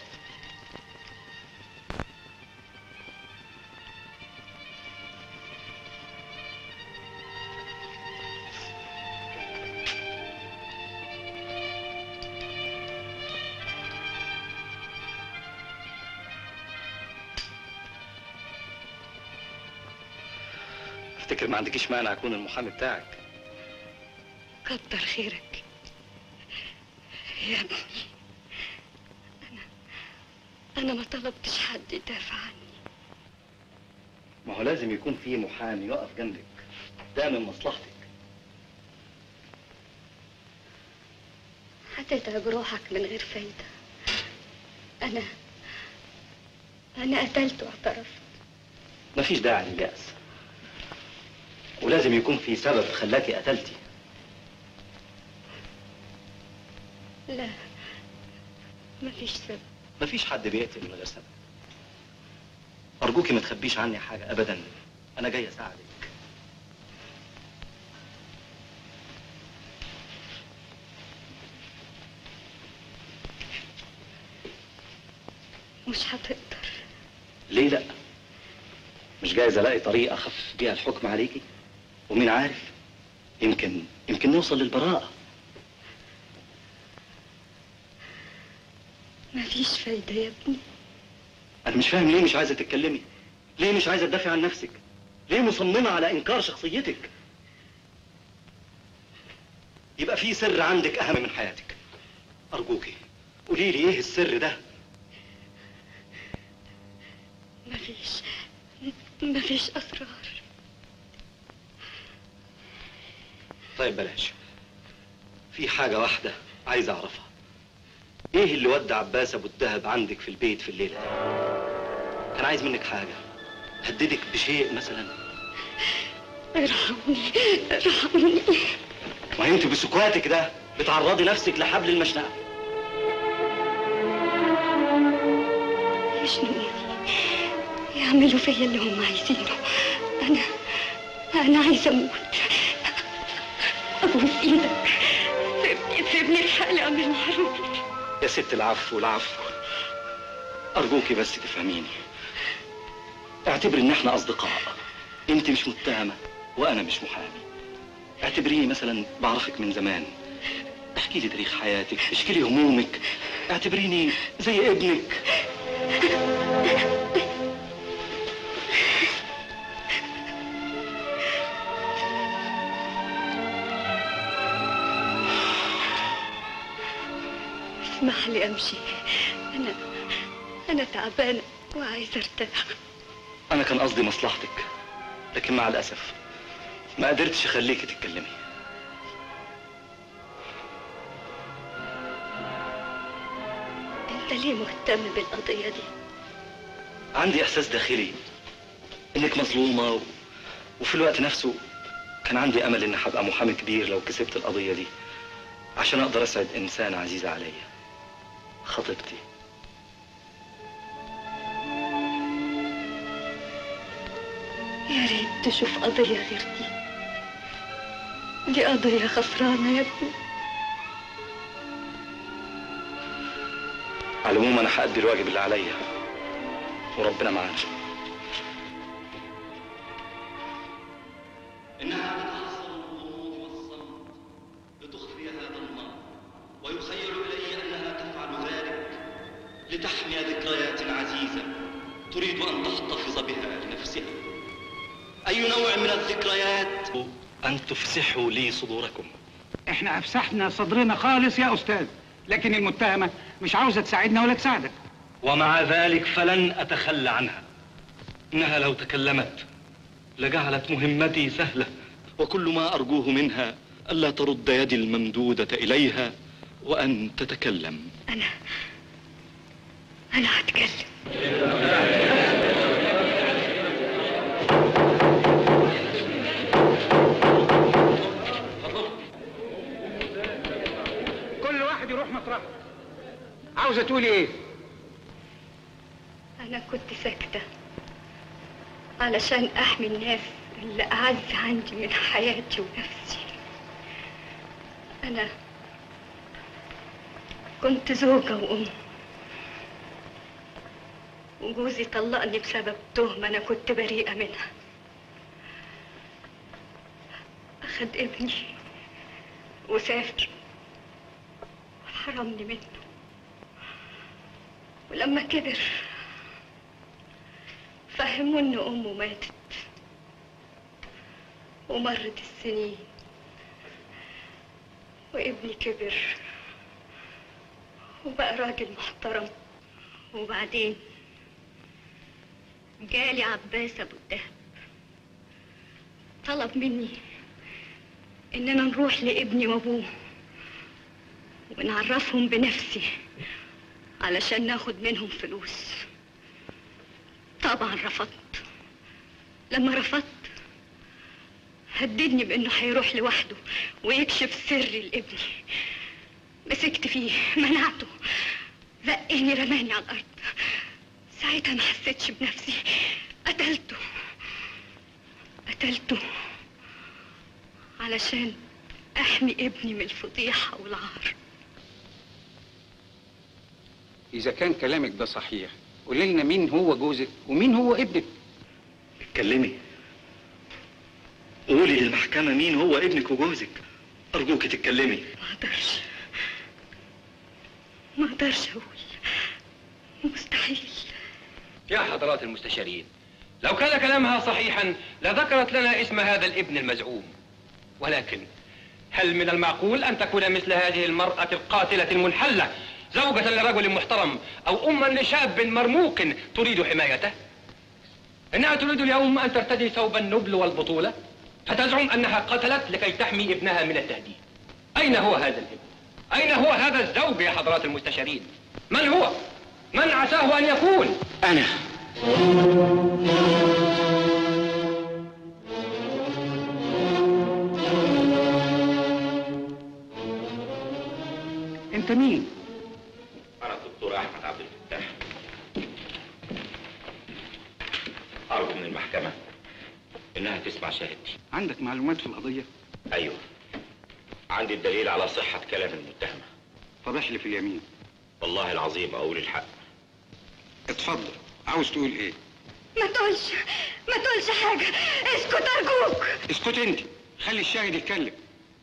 افتكر ما عندكيش مانع اكون المحامي بتاعك كتر خيرك يا ابني أنا أنا ما طلبتش حد يدافع عني ما هو لازم يكون في محامي يقف جنبك ده من مصلحتك هتتعب روحك من غير فايدة أنا أنا قتلت واعترفت مفيش داعي لليأس ولازم يكون في سبب خلاكي قتلتي لا مفيش سبب مفيش حد بيقتل من غير سبب أرجوكي ما تخبيش عني حاجة أبدا أنا جاي أساعدك مش هتقدر ليه لا مش جايز الاقي طريقه اخفف بيها الحكم عليكي ومين عارف يمكن يمكن نوصل للبراءه مفيش فايدة يا ابني انا مش فاهم ليه مش عايزه تتكلمي ليه مش عايزه تدافع عن نفسك ليه مصممه على انكار شخصيتك يبقى في سر عندك اهم من حياتك ارجوكي قولي لي ايه السر ده مفيش مفيش أسرار طيب بلاش في حاجة واحدة عايز أعرفها إيه اللي ودى عباس أبو الدهب عندك في البيت في الليلة دي؟ كان عايز منك حاجة هددك بشيء مثلا ارحمني ارحمني ما انت بسكواتك ده بتعرضي نفسك لحبل المشنقة يشنقوني يعملوا فيا اللي هم عايزينه أنا أنا عايزة أموت أبوس إيدك سيبني سيبني في حالي أعمل معروف يا ست العفو العفو أرجوكي بس تفهميني اعتبري إن احنا أصدقاء انت مش متهمة وأنا مش محامي اعتبريني مثلا بعرفك من زمان احكي لي تاريخ حياتك اشكي لي همومك اعتبريني زي ابنك اسمح لي أمشي أنا أنا تعبانة وعايزة أرتاح انا كان قصدي مصلحتك لكن مع الاسف ما قدرتش اخليكي تتكلمي أنت ليه مهتم بالقضية دي؟ عندي احساس داخلي انك مظلومه و... وفي الوقت نفسه كان عندي امل اني هبقى محامي كبير لو كسبت القضيه دي عشان اقدر اسعد انسانه عزيزه عليا خطيبتي يا ريت تشوف قضية غير دي دي قضية خسرانة يا ابني على العموم انا هأدي الواجب اللي عليا وربنا معانا إنها تتحصل الغموض والصمت لتخفي هذا المرض ويخيل إلي أنها تفعل ذلك لتحمي ذكريات عزيزة تريد أن تحتفظ بها لنفسها أي نوع من الذكريات ان تفسحوا لي صدوركم احنا افسحنا صدرنا خالص يا استاذ لكن المتهمه مش عاوزه تساعدنا ولا تساعدك ومع ذلك فلن اتخلى عنها انها لو تكلمت لجعلت مهمتي سهله وكل ما ارجوه منها الا ترد يدي الممدوده اليها وان تتكلم أنا أنا هتكلم كل واحد يروح مطرحه عاوزه تقولي ايه أنا كنت ساكتة علشان أحمي الناس اللي أعز عندي من حياتي ونفسي أنا كنت زوجة وأم وجوزي طلقني بسبب تهمة أنا كنت بريئة منها أخد ابني وسافر وحرمني منه ولما كبر فهموا ان امه ماتت ومرت السنين وابني كبر وبقى راجل محترم وبعدين جالي عباس ابو الدهب طلب مني اننا نروح لابني وابوه ونعرفهم بنفسي علشان ناخد منهم فلوس طبعا رفضت لما رفضت هددني بانه هيروح لوحده ويكشف سري لابني مسكت فيه منعته زقني رماني على الارض ساعتها ما حسيتش بنفسي قتلته قتلته علشان احمي ابني من الفضيحه والعار اذا كان كلامك ده صحيح قولي لنا مين هو جوزك ومين هو ابنك اتكلمي قولي للمحكمة مين هو ابنك وجوزك أرجوك تتكلمي ما اقدرش ما اقدرش اقول مستحيل يا حضرات المستشارين لو كان كلامها صحيحا لذكرت لنا اسم هذا الابن المزعوم ولكن هل من المعقول أن تكون مثل هذه المرأة القاتلة المنحلة زوجة لرجل محترم أو أما لشاب مرموق تريد حمايته إنها تريد اليوم أن ترتدي ثوب النبل والبطولة فتزعم أنها قتلت لكي تحمي ابنها من التهديد أين هو هذا الابن؟ أين هو هذا الزوج يا حضرات المستشارين؟ من هو؟ من عساه أن يكون؟ أنا انت مين أنا الدكتور أحمد عبد الفتاح أرجو من المحكمة إنها تسمع شهادتي عندك معلومات في القضيه أيوه عندي الدليل على صحة كلام المتهمة طب احلف اليمين والله العظيم أقول الحق اتفضل عاوز تقول ايه ما تقولش ما تقولش حاجه اسكت ارجوك اسكت انت خلي الشاهد يتكلم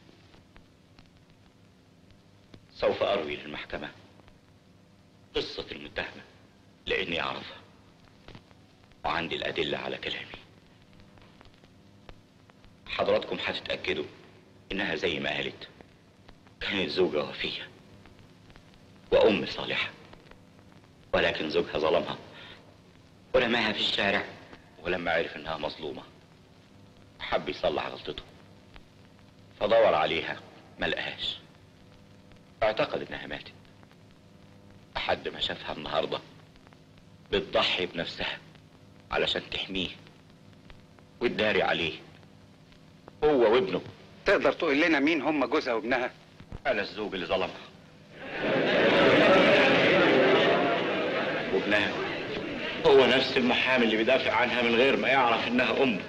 سوف أروي للمحكمة قصة المتهمة لأني أعرفها وعندي الأدلة على كلامي حضراتكم هتتأكدوا إنها زي ما قالت كانت زوجة وفية وأم صالحة ولكن زوجها ظلمها ورماها في الشارع ولما عرف انها مظلومة حب يصلح غلطته فدور عليها ما لقاهاش اعتقد انها ماتت لحد ما شافها النهاردة بتضحي بنفسها علشان تحميه وتداري عليه هو وابنه تقدر تقول لنا مين هم جوزها وابنها انا الزوج اللي ظلمها وابنها هو نفس المحامي اللي بيدافع عنها من غير ما يعرف انها امه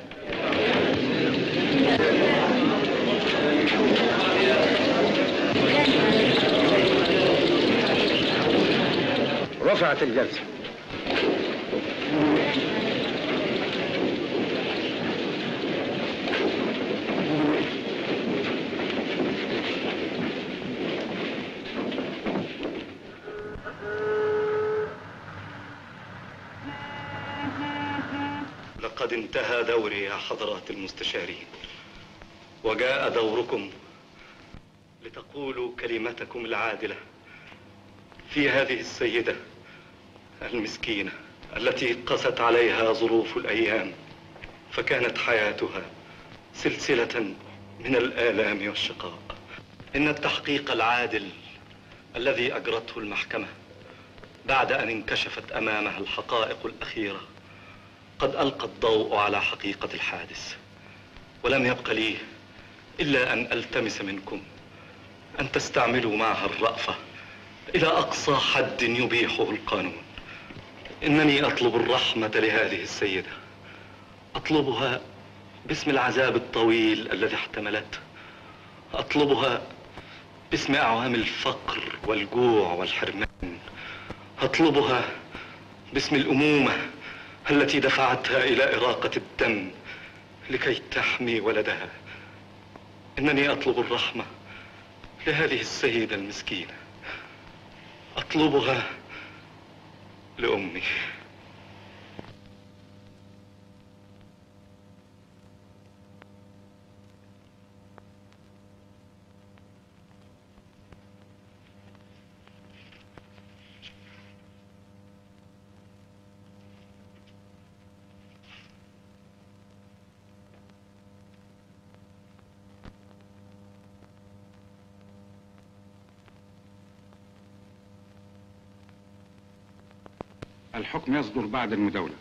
رفعت الجلسة لقد انتهى دوري يا حضرات المستشارين وجاء دوركم لتقولوا كلمتكم العادلة في هذه السيدة المسكينة التي قست عليها ظروف الأيام فكانت حياتها سلسلة من الآلام والشقاء إن التحقيق العادل الذي أجرته المحكمة بعد أن انكشفت أمامها الحقائق الأخيرة قد ألقى الضوء على حقيقة الحادث ولم يبق لي إلا أن ألتمس منكم أن تستعملوا معها الرأفة إلى أقصى حد يبيحه القانون إنني أطلب الرحمة لهذه السيدة أطلبها باسم العذاب الطويل الذي احتملته أطلبها باسم أعوام الفقر والجوع والحرمان أطلبها باسم الأمومة التي دفعتها إلى إراقة الدم لكي تحمي ولدها إنني أطلب الرحمة لهذه السيدة المسكينة أطلبها لأمي الحكم يصدر بعد المداولة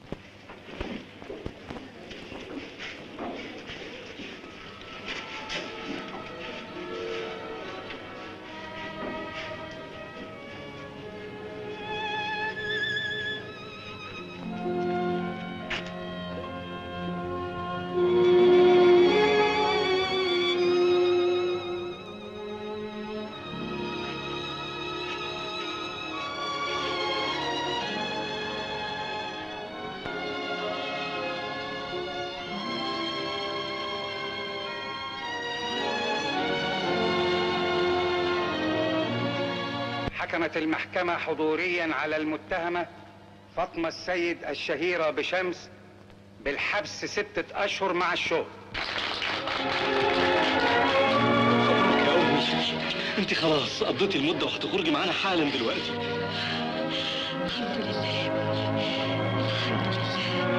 حكمت المحكمة حضوريا على المتهمة فاطمة السيد الشهيرة بشمس بالحبس ستة أشهر مع الشغل يا أمي أنت خلاص قضيتي المدة وهتخرجي معانا حالا دلوقتي الحمد لله الحمد لله